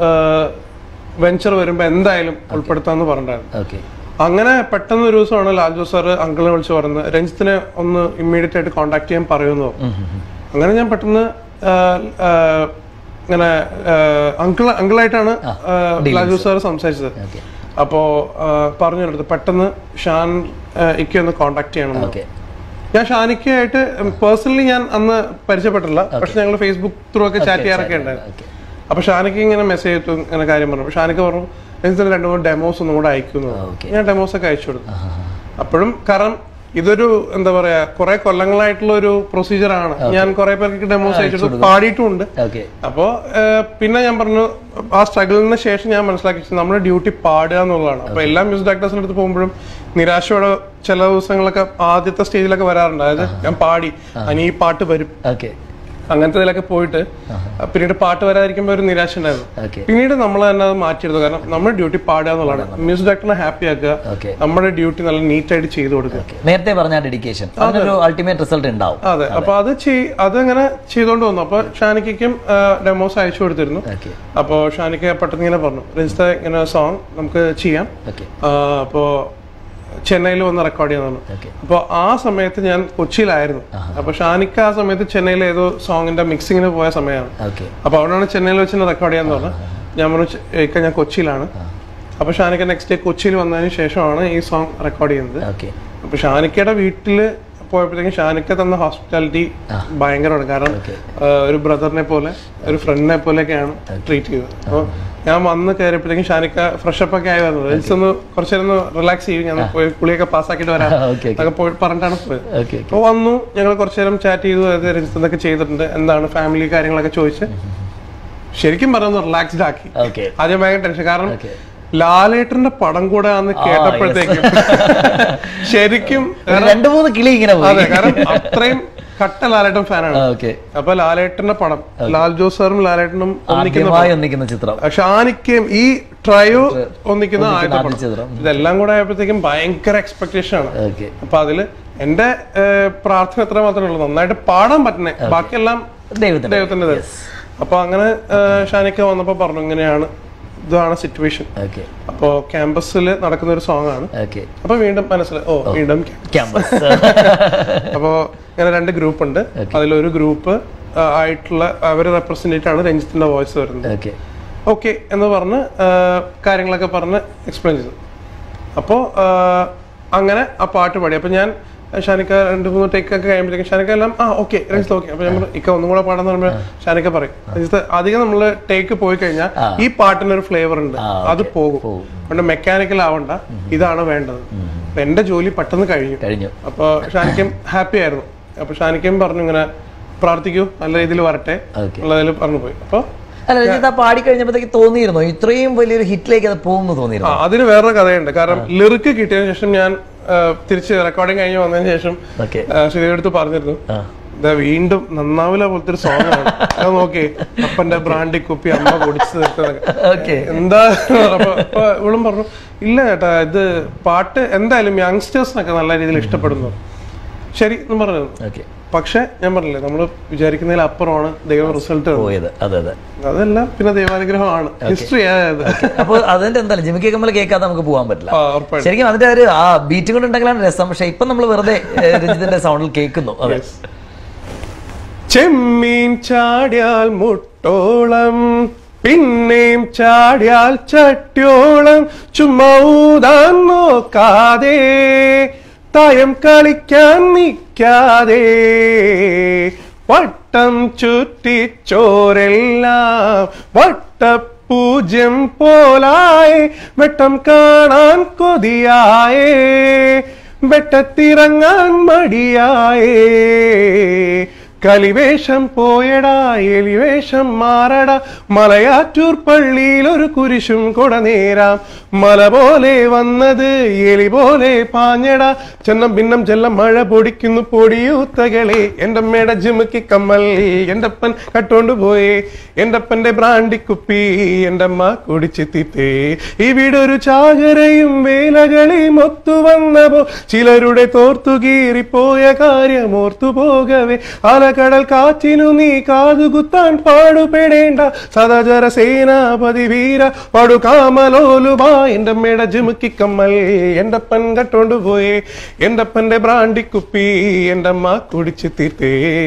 വെഞ്ചർ വരുമ്പോ എന്തായാലും ഉൾപ്പെടുത്താന്ന് പറഞ്ഞിട്ടുണ്ടായിരുന്നു ഓക്കെ അങ്ങനെ പെട്ടെന്ന് ഒരു ദിവസമാണ് ലാൽ ജോസ് സാറ് അങ്കിളിനെ വിളിച്ച് പറയുന്നത് രഞ്ജിത്തിനെ ഒന്ന് ഇമ്മീഡിയറ്റ് ആയിട്ട് കോൺടാക്ട് ചെയ്യാൻ പറയുമെന്ന് പറഞ്ഞു അങ്ങനെ ഞാൻ പെട്ടെന്ന് ആ, ആ, ഇങ്ങനെ അങ്കിൾ അങ്കിളായിട്ടാണ് ലാൽ ജോസ് സാറ് സംസാരിച്ചത് അപ്പോ ആ, പറഞ്ഞു എൻ്റെ അടുത്ത് പെട്ടെന്ന് ഷാൻ ഇക്കെ ഒന്ന് കോൺടാക്ട് ചെയ്യണം എന്ന് ഓക്കെ ഞാൻ ഷാനിക്കായിട്ട് പേഴ്സണലി ഞാൻ അന്ന് പരിചയപ്പെട്ടില്ല പക്ഷെ ഞങ്ങൾ ഫേസ്ബുക്ക് ത്രൂ ഒക്കെ ചാറ്റ് ചെയ്യാറൊക്കെ ഉണ്ടായിരുന്നു ഓക്കെ അപ്പൊ ഷാനിക്ക് ഇങ്ങനെ മെസ്സേജ് ചെയ്തു ഇങ്ങനെ കാര്യം പറഞ്ഞു അപ്പൊ ഷാനിക്ക് പറഞ്ഞു രഞ്ജിത്തിന് രണ്ടു മൂന്ന് ഡെമോസ് ഒന്നും കൂടെ അയക്കുന്നു ഓക്കെ. ഞാൻ ഡെമോസ് ഒക്കെ അയച്ചു കൊടുത്തു അപ്പോഴും കാരണം ഇതൊരു എന്താ പറയാ കുറെ കൊല്ലങ്ങളായിട്ടുള്ള ഒരു പ്രൊസീജിയർ ആണ് ഞാൻ കുറെ പേർക്ക് ഡെമോസ് അയച്ചിട്ട് പാടിയിട്ടുമുണ്ട് ഓക്കെ അപ്പോ ഏഹ്, പിന്നെ ഞാൻ പറഞ്ഞു ആ സ്ട്രഗിളിന് ശേഷം ഞാൻ മനസ്സിലാക്കി നമ്മുടെ ഡ്യൂട്ടി പാടുക എന്നുള്ളതാണ് അപ്പൊ എല്ലാ മ്യൂസിക് ഡയറക്ടേഴ്സിന്റെ അടുത്ത് പോകുമ്പോഴും നിരാശയോടെ ചില ദിവസങ്ങളൊക്കെ ആദ്യത്തെ സ്റ്റേജിലൊക്കെ വരാറുണ്ട് അതായത് ഞാൻ പാടി അനി ഈ പാട്ട് വരും ഓക്കെ അങ്ങനത്തെ ഇതിലൊക്കെ പോയിട്ട് പിന്നീട് പാട്ട് വരാതിരിക്കുമ്പോൾ ഒരു നിരാശ ഉണ്ടായിരുന്നു ഓക്കെ പിന്നീട് നമ്മൾ തന്നെ അത് മാറ്റിയെടുത്തു കാരണം നമ്മുടെ ഡ്യൂട്ടി പാടുക എന്നുള്ളതാണ് മ്യൂസിക് ഡയറക്ടറിനെ ഹാപ്പി ആക്കുക ഓക്കെ നമ്മുടെ ഡ്യൂട്ടി നല്ല നീറ്റ് ആയിട്ട് ചെയ്തു കൊടുക്കുക നേരത്തെ പറഞ്ഞ ഡെഡിക്കേഷൻ അതിനൊരു അൾട്ടിമേറ്റ് റിസൾട്ട് ഉണ്ടാവും അതെ അപ്പൊ അത് ചെയ് അതങ്ങനെ ചെയ്തോണ്ട് വന്നു അപ്പൊ ഷാനിക്കും ഡെമോസ് അയച്ചു കൊടുത്തിരുന്നു ഓക്കെ അപ്പോ ഷാനിക്ക പെട്ടെന്ന് ഇങ്ങനെ പറഞ്ഞു രജിത ഇങ്ങനെ സോങ് നമുക്ക് ചെയ്യാം ഓക്കെ ആ, അപ്പോ ചെന്നൈയിൽ വന്ന് റെക്കോർഡ് ചെയ്യാൻ പറഞ്ഞു ഓക്കെ അപ്പോൾ ആ സമയത്ത് ഞാൻ കൊച്ചിയിലായിരുന്നു അപ്പൊ ഷാനിക്ക ആ സമയത്ത് ചെന്നൈയിൽ ഏതോ സോങ്ങിന്റെ മിക്സിങ്ങിന് പോയ സമയമാണ് ഓക്കെ അപ്പൊ അവിടെയാണ് ചെന്നൈയിൽ വെച്ച് റെക്കോർഡ് ചെയ്യാന്ന് പറഞ്ഞു ഞാൻ പറഞ്ഞു "ചെ- ഇക്ക ഞാൻ കൊച്ചിയിലാണ് അപ്പൊ ഷാനിക്ക നെക്സ്റ്റ് ഡേ കൊച്ചിയിൽ വന്നതിന് ശേഷമാണ് ഈ സോങ് റെക്കോർഡ് ചെയ്യുന്നത് ഓക്കെ അപ്പൊ ഷാനിക്കയുടെ വീട്ടില് പോയപ്പോഴത്തേക്കും ഷാനിക്ക തന്ന ഹോസ്പിറ്റാലിറ്റി ഭയങ്കരമാണ് കാരണം Okay. ആ, ഒരു ബ്രദറിനെ പോലെ ഒരു ഫ്രണ്ടിനെ പോലെയൊക്കെയാണ് ട്രീറ്റ് ചെയ്തത് അപ്പോൾ ഞാൻ വന്ന് കയറിയപ്പോഴത്തേക്കും ഷാനിക്ക ഫ്രഷ് അപ്പ് ഒക്കെ ആയി വന്നത് ജസ്റ്റ് ഒന്ന് കുറച്ചേരം ഒന്ന് റിലാക്സ് ചെയ്യും ഞാൻ പോയി കുളിയൊക്കെ പാസ്സാക്കിയിട്ട് വരാം ഓക്കെ അതൊക്കെ പോയി പറഞ്ഞിട്ടാണ് പോയത് ഓക്കെ അപ്പോൾ വന്നു ഞങ്ങൾ കുറച്ചു നേരം ചാറ്റ് ചെയ്തു അത് രജിസ്റ്റർ എന്തൊക്കെ ചെയ്തിട്ടുണ്ട് എന്താണ് ഫാമിലി കാര്യങ്ങളൊക്കെ ചോദിച്ച് ശരിക്കും പറയുന്നത് റിലാക്സ്ഡ് ആക്കി ഓക്കെ ആദ്യം ഭയങ്കര ടെൻഷൻ കാരണം ഓക്കെ ലാലേട്ടന്റെ പടം കൂടെ ആന്ന് കേട്ടപ്പോഴത്തേക്കും ശരിക്കും രണ്ടു മൂന്ന് കിളി ഇങ്ങനെ പോയി അതെ കാരണം അത്രയും കട്ട ലാലേട്ടൻ ഫാനാണ് ഓക്കെ അപ്പൊ ലാലേട്ടന്റെ പടം ലാൽ ജോസ് സാറും ലാലേട്ടനും ഒന്നിക്കുന്ന ആദ്യമായി ഒന്നിക്കുന്ന ചിത്രം ഷാനിക്കയും ഈ ട്രയോ ഒന്നിക്കുന്ന ആദ്യത്തെ ആദ്യ പടം ചിത്രം ഇതെല്ലാം കൂടെ ആയപ്പോഴത്തേക്കും ഭയങ്കര എക്സ്പെക്ടേഷൻ ആണ് ഓക്കെ അപ്പൊ അതില് എന്റെ ഏഹ്, പ്രാർത്ഥന എത്ര മാത്രമേ ഉള്ളൂ നന്നായിട്ട് പാടാൻ പറ്റണേ ബാക്കിയെല്ലാം ദൈവത്തിന്റെ ദൈവത്തിന്റെ ഇത്. അപ്പൊ അങ്ങനെ ഏഹ്, ഷാനിക്ക വന്നപ്പോ പറഞ്ഞു ഇങ്ങനെയാണ് ഇതാണ് സിറ്റുവേഷൻ ഓക്കെ അപ്പോ ക്യാമ്പസിൽ നടക്കുന്ന ഒരു സോങ് ആണ് ഓക്കെ അപ്പൊ വീണ്ടും മനസ്സിലായി ഓ വീണ്ടും camp. ക്യാമ്പസ് അപ്പോ ഇങ്ങനെ രണ്ട് ഗ്രൂപ്പ് ഉണ്ട് അതിലൊരു ഗ്രൂപ്പ് ആയിട്ടുള്ള അവരെ റെപ്രസെന്റേറ്റ് ആണ് രഞ്ജിത്തിന്റെ വോയിസ് വരുന്നത് ഓക്കെ ഓക്കെ എന്ന് പറഞ്ഞ് ആ, കാര്യങ്ങളൊക്കെ പറഞ്ഞ് എക്സ്പ്ലെയിൻ ചെയ്തു അപ്പോൾ അങ്ങനെ ആ പാട്ട് പാടി അപ്പോൾ ഞാൻ ഷാനിക്ക രണ്ട് മൂന്ന് ടേക്ക് ഒക്കെ കഴിയുമ്പോഴത്തേക്കും ഷാനിക്ക എല്ലാം ആ ഓക്കെ രഞ്ജിത്ത് ഓക്കെ അപ്പോൾ ഞാൻ പറഞ്ഞു, ഇക്ക ഒന്നും കൂടെ പാടാന്ന് പറയുമ്പോൾ ഷാനിക്ക പറയും രഞ്ജിത്ത് അധികം നമ്മൾ ടേക്ക് പോയി കഴിഞ്ഞാൽ ഈ പാട്ടിന് ഒരു ഫ്ലേവർ ഉണ്ട് ആ, അത് പോകും അതുകൊണ്ട് മെക്കാനിക്കൽ ആവണ്ട ഇതാണ് വേണ്ടത് അപ്പൊ എന്റെ ജോലി പെട്ടെന്ന് കഴിഞ്ഞു കഴിഞ്ഞു അപ്പോൾ ഷാനിക്കും ഹാപ്പി ആയിരുന്നു അപ്പോൾ ഷാനിക്കും പറഞ്ഞു ഇങ്ങനെ പ്രാർത്ഥിക്കൂ നല്ല രീതിയിൽ വരട്ടെ ഓക്കെ ഉള്ളതിൽ പറഞ്ഞു പോയി അപ്പോൾ അല്ല രഞ്ജിത്ത് ആ പാടി കഴിഞ്ഞപ്പോഴത്തേക്ക് തോന്നിയിരുന്നോ ഇത്രയും വലിയൊരു ഹിറ്റിലേക്ക് അത് പോകുന്നു ആ തോന്നിയിരുന്നു അതിന് വേറൊരു കഥയുണ്ട് കാരണം ലിറിക്ക് കിട്ടിയതിനു ശേഷം ഞാൻ ആ, തിരിച്ച് റെക്കോർഡിംഗ് കഴിഞ്ഞ് വന്നതിന് ശേഷം ഓക്കെ ശ്രീദേവി അടുത്ത് പറഞ്ഞിരുന്നു ആ ഇതാ വീണ്ടും നന്നാവില്ല പോലത്തെ ഒരു സോങ് ആണ് അത് നോക്കി അപ്പന്റെ ബ്രാൻഡി കുപ്പി അമ്മ പൊടിച്ചു നിർത്തുന്നതൊക്കെ ഓക്കെ എന്താ അപ്പൊ അപ്പൊ ഇവളും പറഞ്ഞു ഇല്ല ചേട്ടാ ഇത് പാട്ട് എന്തായാലും യങ്സ്റ്റേഴ്സിനൊക്കെ നല്ല രീതിയിൽ ഇഷ്ടപ്പെടുന്നു ശരി എന്ന് പറഞ്ഞു ഓക്കെ പക്ഷെ ഞാൻ പറഞ്ഞില്ലേ നമ്മൾ വിചാരിക്കുന്നതിൽ അപ്പുറമാണ് ദൈവം റിസൾട്ട് പോയത് അതെ അതെ അതെല്ലാം പിന്നെ ദൈവാനുഗ്രഹമാണ് ഹിസ്റ്ററി ആയത് അപ്പോൾ അതിന്റെ എന്തായാലും ജിമിക്ക് കമ്മൽ കേൾക്കാതെ നമുക്ക് പോകാൻ പറ്റില്ല ആ, ഉറപ്പായിട്ടും ശരിക്കും അതിന്റെ ഒരു ആ ബീറ്റ് കൊണ്ട് ഉണ്ടെങ്കിലാണ് രസം പക്ഷെ ഇപ്പൊ നമ്മൾ വെറുതെ ഏ, രഞ്ജിത്തിന്റെ സൗണ്ടിൽ കേൾക്കുന്നു അതെ ചെമ്മീൻ ചാടിയാൽ മുട്ടോളം പിന്നെയും ചാടിയാൽ ചട്ടിയോളം ചുമൂതാൻ നോക്കാതെ തായം കളിക്കാൻ നിൽക്കാതെ വട്ടം ചുറ്റിച്ചോരെല്ലാം വട്ടപൂജ്യം പോലായി വെട്ടം കാണാൻ കൊതിയായേ വെട്ടത്തിറങ്ങാൻ മടിയായേ കലിവേഷം പോയടാ എലിവേഷം മാറടാ മലയാറ്റൂർ പള്ളിയിൽ ഒരു കുരിശും കൊട നേരാം മല പോലെ വന്നത് എലി പോലെ പാഞ്ഞടാ ചെന്നം ഭിന്നം ചെല്ലം മഴ പൊടിക്കുന്നു പൊടിയൂത്തകളെ എന്റെ അമ്മയുടെ ജിമുക്കി കമ്മൽ എന്റെ അപ്പൻ കട്ടോണ്ട് പോയേ എന്റെ അപ്പന്റെ ബ്രാണ്ടി കുപ്പി എന്റെ അമ്മ കുടിച്ചെത്തിത്തേ ഈ വീടൊരു ചാകരയും വേലകളെയും ഒത്തു വന്നപ്പോ ചിലരുടെ തോർത്തു കീറിപ്പോയ കാര്യം ഓർത്തു പോകവേ അലകടൽ കാറ്റിനു നീ കാതുകുത്താൻ പാടുപെടേണ്ട സദചര സേനാപതി വീര പടുകാമലോലുമാ എന്റെ അമ്മയുടെ ജിമുക്കി കമ്മൽ എന്റെ അപ്പൻ കട്ടോണ്ട് പോയേ എന്റെ അപ്പന്റെ ബ്രാണ്ടി കുപ്പി എന്റെ അമ്മ കുടിച്ചു തീർത്തേ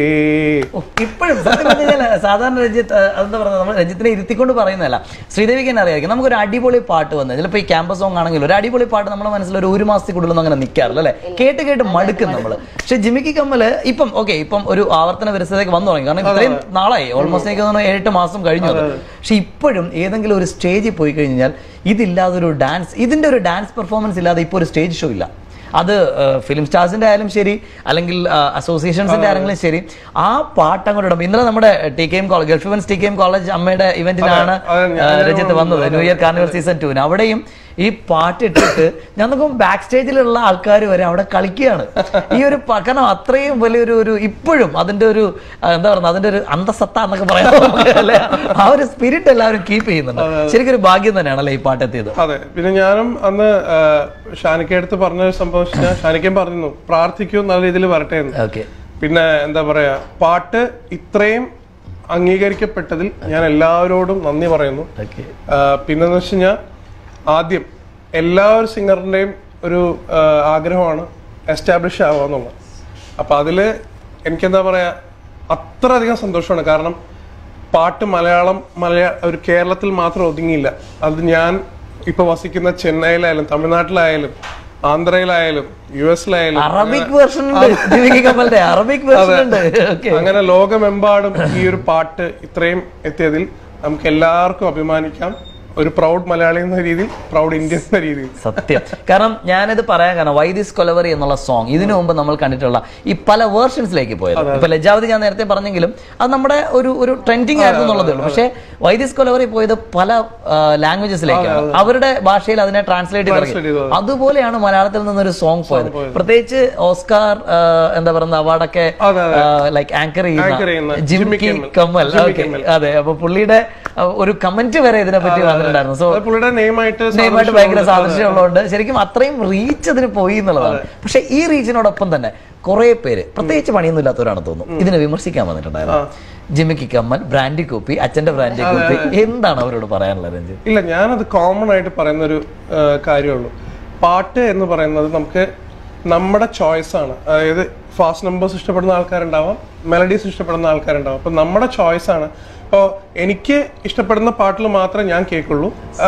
ഓ, ഇപ്പോഴും സത്യം പറഞ്ഞു കഴിഞ്ഞാൽ സാധാരണ രഞ്ജിത്ത് ഏഹ്, അതെന്താ പറയുന്നത് നമ്മൾ രഞ്ജിത്തിനെ ഇരുത്തിക്കൊണ്ട് പറയുന്നതല്ല ശ്രീദേവിക്ക് തന്നെ അറിയാം നമുക്കൊരു അടിപൊളി പാട്ട് വന്ന് ചിലപ്പോൾ ഈ ക്യാമ്പസ് സോങ് ആണെങ്കിലും ഒരു അടിപൊളി പാട്ട് നമ്മുടെ മനസ്സിൽ ഒരു ഒരു മാസത്തിൽ കൂടുതലൊന്നും അങ്ങനെ നിൽക്കാറില്ല അല്ലേ കേട്ട് കേട്ട് മടുക്കും നമ്മൾ പക്ഷെ ജിമിക്കി കമ്മല് ഇപ്പം ഓക്കെ ഇപ്പം ഒരു ആവർത്തന വിരസതയ്ക്ക് വന്നു തുടങ്ങി കാരണം ഇത്രയും നാളായി ഓൾമോസ്റ്റ് എനിക്ക് തോന്നുന്നു ഏഴെട്ട് മാസം കഴിഞ്ഞു അത് പക്ഷെ ഇപ്പോഴും ഏതെങ്കിലും ഒരു സ്റ്റേജിൽ പോയി കഴിഞ്ഞാൽ ഇതില്ലാതെ ഒരു ഡാൻസ് ഇതിന്റെ ഒരു ഡാൻസ് പെർഫോമൻസ് ഇല്ലാതെ ഇപ്പോൾ ഒരു സ്റ്റേജ് ഷോ ഇല്ല അത് ഫിലിം സ്റ്റാർസിന്റെ ആയാലും ശരി അല്ലെങ്കിൽ അസോസിയേഷൻസിന്റെ ആണെങ്കിലും ശരി ആ പാട്ട് അങ്ങോട്ട് ഇടും ഇന്നലെ നമ്മുടെ T K M college Gulf events T K M college അമ്മയുടെ ഇവന്റിനാണ് അതെ, ഞാൻ- ആ, രഞ്ജിത്ത് വന്നത് ന്യൂ ഇയർ കാർണിവൽ സീസൺ ടൂന് അവിടെയും ഈ പാട്ട് ഇട്ടിട്ട് ഞാൻ നോക്കുമ്പോൾ ബാക്ക് സ്റ്റേജിലുള്ള ആൾക്കാർ വരെ അവിടെ കളിക്കുകയാണ് ഈ ഒരു പ- കാരണം അത്രയും വലിയൊരു ഒരു ഇപ്പോഴും അതിന്റെ ഒരു ആ, എന്താ പറയുക അതിന്റെ ഒരു അന്തസത്ത എന്നൊക്കെ പറയാം നമുക്ക്, അല്ലേ ആ ഒരു സ്പിരിറ്റ് എല്ലാവരും കീപ്പ് ചെയ്യുന്നുണ്ട് ശരിക്കും ഒരു ഭാഗ്യം തന്നെയാണല്ലേ ഈ പാട്ട് എത്തിയത് അതെ പിന്നെ ഞാനും അന്ന് ഷാനിക്ക അടുത്ത് പറഞ്ഞ ഒരു സംഭവം വെച്ചാൽ ഷാനിക്കയും പറഞ്ഞു പ്രാർത്ഥിക്കൂ നല്ല രീതിയിൽ വരട്ടെ എന്ന് ഓക്കെ പിന്നെ എന്താ പറയാ പാട്ട് ഇത്രയും അംഗീകരിക്കപ്പെട്ടതിൽ ഞാൻ എല്ലാവരോടും നന്ദി പറയുന്നു ഓക്കെ ആ, പിന്നെന്ന് വെച്ച് കഴിഞ്ഞാൽ ആദ്യം എല്ലാ ഒരു സിംഗറിന്റെയും ഒരു ആ, ആഗ്രഹമാണ് എസ്റ്റാബ്ലിഷ് ആവുക എന്നുള്ളത് അപ്പൊ അതില് എനിക്കെന്താ പറയാ അത്രയധികം സന്തോഷമാണ് കാരണം പാട്ട് മലയാളം മലയാ ഒരു കേരളത്തിൽ മാത്രം ഒതുങ്ങിയില്ല അത് ഞാൻ ഇപ്പൊ വസിക്കുന്ന ചെന്നൈയിലായാലും തമിഴ്നാട്ടിലായാലും ആന്ധ്രയിലായാലും യു എസിലായാലും അറബിക് വേർഷൻ ഉണ്ട് ജിമിക്കി കമലിന്റെ അറബിക് വേർഷൻ ഉണ്ട് ഓക്കെ അങ്ങനെ ലോകമെമ്പാടും ഈ ഒരു പാട്ട് ഇത്രയും എത്തിയതിൽ നമുക്ക് എല്ലാവർക്കും അഭിമാനിക്കാം ഒരു പ്രൗഡ് മലയാളി എന്ന രീതിയിൽ പ്രൗഡ് ഇന്ത്യൻ എന്ന രീതിയിൽ സത്യം കാരണം ഞാനിത് പറയാൻ കാരണം വൈദിസ് കൊലവറി എന്നുള്ള സോങ് ഇതിനു മുമ്പ് നമ്മൾ കണ്ടിട്ടുള്ള ഈ പല വേർഷൻസിലേക്ക് പോയത് ഇപ്പൊ ലജാവതി ഞാൻ നേരത്തെ പറഞ്ഞെങ്കിലും അത് നമ്മുടെ ഒരു ഒരു ട്രെൻഡിങ് ആയിരുന്നു എന്നുള്ളതേ ഉള്ളൂ പക്ഷേ വൈദിസ് കൊലവറി പോയത് പല ലാംഗ്വേജസിലേക്കാണ് അവരുടെ ഭാഷയിൽ അതിനെ ട്രാൻസ്ലേറ്റ് ചെയ്ത് Translate ഇറക്കി. ചെയ്തു. അതുപോലെയാണ് മലയാളത്തിൽ നിന്നൊരു സോങ് പോയത് പ്രത്യേകിച്ച് ഓസ്കാർ ആ, എന്താ പറയുന്ന അവാർഡൊക്കെ അതെ, ലൈക്ക് ആങ്കർ Anchor ചെയ്യുന്ന ചെയ്യുന്ന ജിമ്മി ജിമ്മി കിമ്മൽ. കമ്മൽ ജിമ്മി ഓക്കെ കിമ്മൽ. അതെ അപ്പൊ പുള്ളിയുടെ ആ, ഒരു കമന്റ് വരെ ഇതിനെ പറ്റി വന്നിട്ടുണ്ടായിരുന്നു സോ അത് പുള്ളിയുടെ നെയിമായിട്ട് നെയ്മായിട്ട് ഭയങ്കര സാദൃശ്യമുള്ളതുകൊണ്ട് ശരിക്കും അത്രയും റീച്ച് അതിന് പോയി എന്നുള്ളതാണ് പക്ഷെ ഈ റീച്ചിനോടൊപ്പം തന്നെ കുറെ പേര് പ്രത്യേകിച്ച് പണിയൊന്നും ഇല്ലാത്തവരാണ് തോന്നുന്നു ഇതിനെ വിമർശിക്കാൻ വന്നിട്ടുണ്ടായിരുന്നു ജിമിക്കി കമ്മൽ ബ്രാൻഡി കോപ്പി അച്ഛന്റെ ബ്രാൻഡി കോപ്പി എന്താണ് അവരോട് പറയാനുള്ളത് രഞ്ജിത്ത് ഇല്ല ഞാനത് കോമൺ ആയിട്ട് പറയുന്ന ഒരു കാര്യമുള്ളൂ പാട്ട് എന്ന് പറയുന്നത് നമുക്ക് നമ്മുടെ ചോയ്സ് ആണ് അതായത് ഫാസ്റ്റ് നമ്പേഴ്സ് ഇഷ്ടപ്പെടുന്ന ആൾക്കാരുണ്ടാവാം മെലഡീസ് ഇഷ്ടപ്പെടുന്ന ആൾക്കാരുണ്ടാവാം അപ്പൊ നമ്മുടെ ചോയ്സ് ആണ് ഇപ്പോൾ എനിക്ക് ഇഷ്ടപ്പെടുന്ന പാട്ടിൽ മാത്രമേ ഞാൻ കേൾക്കുള്ളൂ ആ,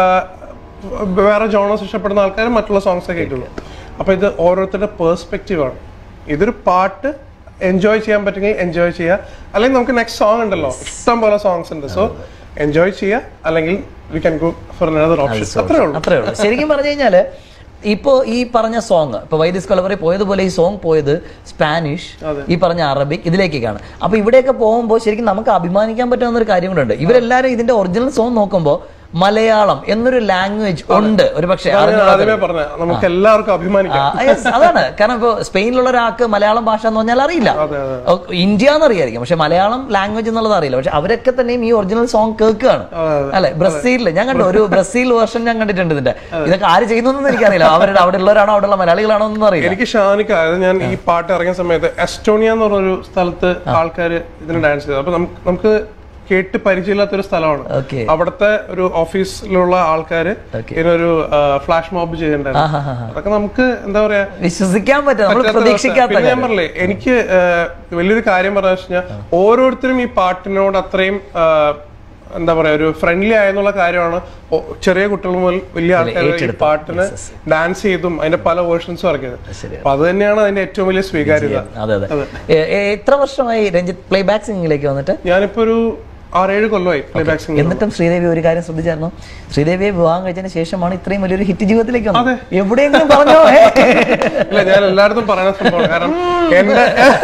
വേറെ ജോണേഴ്സ് ഇഷ്ടപ്പെടുന്ന ആൾക്കാർ മറ്റുള്ള സോങ്സേ കേൾക്കുള്ളൂ അപ്പൊ ഇത് ഓരോരുത്തരുടെ പേഴ്സ്പെക്റ്റീവ് ആണ് ഇതൊരു പാട്ട് എൻജോയ് ചെയ്യാൻ പറ്റുമെങ്കിൽ എൻജോയ് ചെയ്യുക അല്ലെങ്കിൽ നമുക്ക് നെക്സ്റ്റ് സോങ് ഉണ്ടല്ലോ ഇഷ്ടം പോലെ സോങ്സ് ഉണ്ട് സോ എൻജോയ് ചെയ്യുക അല്ലെങ്കിൽ we can go for another option അത്രേ ഉള്ളൂ അത്രേ ഉള്ളൂ ശരിക്കും പറഞ്ഞു കഴിഞ്ഞാല് ഇപ്പോ ഈ പറഞ്ഞ സോങ് ഇപ്പൊ വൈദിസ് കൊലവറി പോയതുപോലെ ഈ സോങ് പോയത് സ്പാനിഷ് ഈ പറഞ്ഞ അറബിക് ഇതിലേക്കൊക്കെയാണ് അപ്പൊ ഇവിടെയൊക്കെ പോകുമ്പോൾ ശരിക്കും നമുക്ക് അഭിമാനിക്കാൻ പറ്റുന്ന ഒരു കാര്യം കൂടെ ഇവരെല്ലാരും ഇതിന്റെ ഒറിജിനൽ സോങ് നോക്കുമ്പോൾ മലയാളം എന്നൊരു ലാംഗ്വേജ് ഉണ്ട് ഒരു പക്ഷേ ഞാൻ ആദ്യമേ പറഞ്ഞ നമുക്ക് എല്ലാവർക്കും അഭിമാനിക്കാം അതാണ് കാരണം ഇപ്പൊ സ്പെയിനിലുള്ള ഒരാൾക്ക് മലയാളം ഭാഷ എന്ന് പറഞ്ഞാൽ അറിയില്ല ഓ, ഇന്ത്യ എന്നറിയായിരിക്കും പക്ഷെ മലയാളം ലാംഗ്വേജ് എന്നുള്ളത് അറിയില്ല പക്ഷെ അവരൊക്കെ തന്നെയും ഈ ഒറിജിനൽ സോങ് കേൾക്കുകയാണ് അല്ലെ ബ്രസീലില് ഞാൻ കണ്ടു ഒരു ബ്രസീൽ വേർഷൻ ഞാൻ കണ്ടിട്ടുണ്ട് ഇതിന്റെ ഇതൊക്കെ ആര് ചെയ്യുന്നതെന്ന് എനിക്കറിയില്ല അവരുടെ അവിടെ ഉള്ളവരാണോ അവിടെയുള്ള മലയാളികളാണോ എന്നൊന്നും അറിയില്ല എനിക്ക് ഷാനിക്ക അതായത് ഞാൻ ഈ പാട്ട് ഇറങ്ങിയ സമയത്ത് എസ്റ്റോണിയ എന്ന് പറഞ്ഞൊരു സ്ഥലത്ത് ആൾക്കാർ ഇതിന് ഡാൻസ് ചെയ്തു അപ്പൊ നമുക്ക് നമുക്ക് കേട്ട് പരിചയമില്ലാത്തൊരു സ്ഥലമാണ് ഓക്കെ അവിടുത്തെ ഒരു ഓഫീസിലുള്ള ആൾക്കാര് Okay. ഇതിനൊരു ഫ്ലാഷ് മോബ് ചെയ്തിട്ടുണ്ടായിരുന്നു അതൊക്കെ നമുക്ക് എന്താ പറയാ വിശ്വസിക്കാൻ പറ്റും നമ്മൾ പറ്റാത്ത പ്രതീക്ഷിക്കാത്ത പിന്നെ ഞാൻ കാര്യം. പറഞ്ഞില്ലേ എനിക്ക് ആ, വലിയൊരു കാര്യം പറഞ്ഞു വെച്ചാൽ ഓരോരുത്തരും ഈ പാട്ടിനോട് അത്രയും ആ, എന്താ പറയാ ഒരു ഫ്രണ്ട്ലി ആയെന്നുള്ള കാര്യമാണ് ഒ- ചെറിയ കുട്ടികൾ മുതൽ വലിയ ആൾക്കാർ ഈ ഏറ്റെടുത്തു. പാട്ടിന് ഡാൻസ് ചെയ്തും അതിന്റെ പല വേർഷൻസും ഇറക്കിയത് ശരിയാണ്. അപ്പൊ അത് തന്നെയാണ് അതിന്റെ ഏറ്റവും വലിയ സ്വീകാര്യത അതെ അതെ എ- എ- എത്ര വർഷമായി രഞ്ജിത്ത് പ്ലേ ബാക്ക് സിംഗിലേക്ക് വന്നിട്ട് ഞാനിപ്പോ ഒരു ആറേഴ് കൊല്ലമായി പ്ലേ ബാക്ക് സിംഗിങ് എന്നിട്ടും ശ്രീദേവി ഒരു കാര്യം ശ്രദ്ധിച്ചായിരുന്നു ശ്രീദേവിയെ വിവാഹം കഴിച്ചതിന് ശേഷമാണ് ഇത്രയും വലിയൊരു ഹിറ്റ് ജീവിതത്തിലേക്ക് വന്നത് എവിടെയെങ്കിലും പറഞ്ഞോ ഏ? ഇല്ല ഞാൻ എല്ലായിടത്തും പറയുന്ന സംഭവമാണ് കാരണം എന്റെ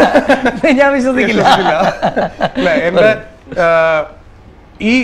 ഞാൻ വിശ്വസിക്കില്ല ഇല്ല എന്റെ ആ, ഈ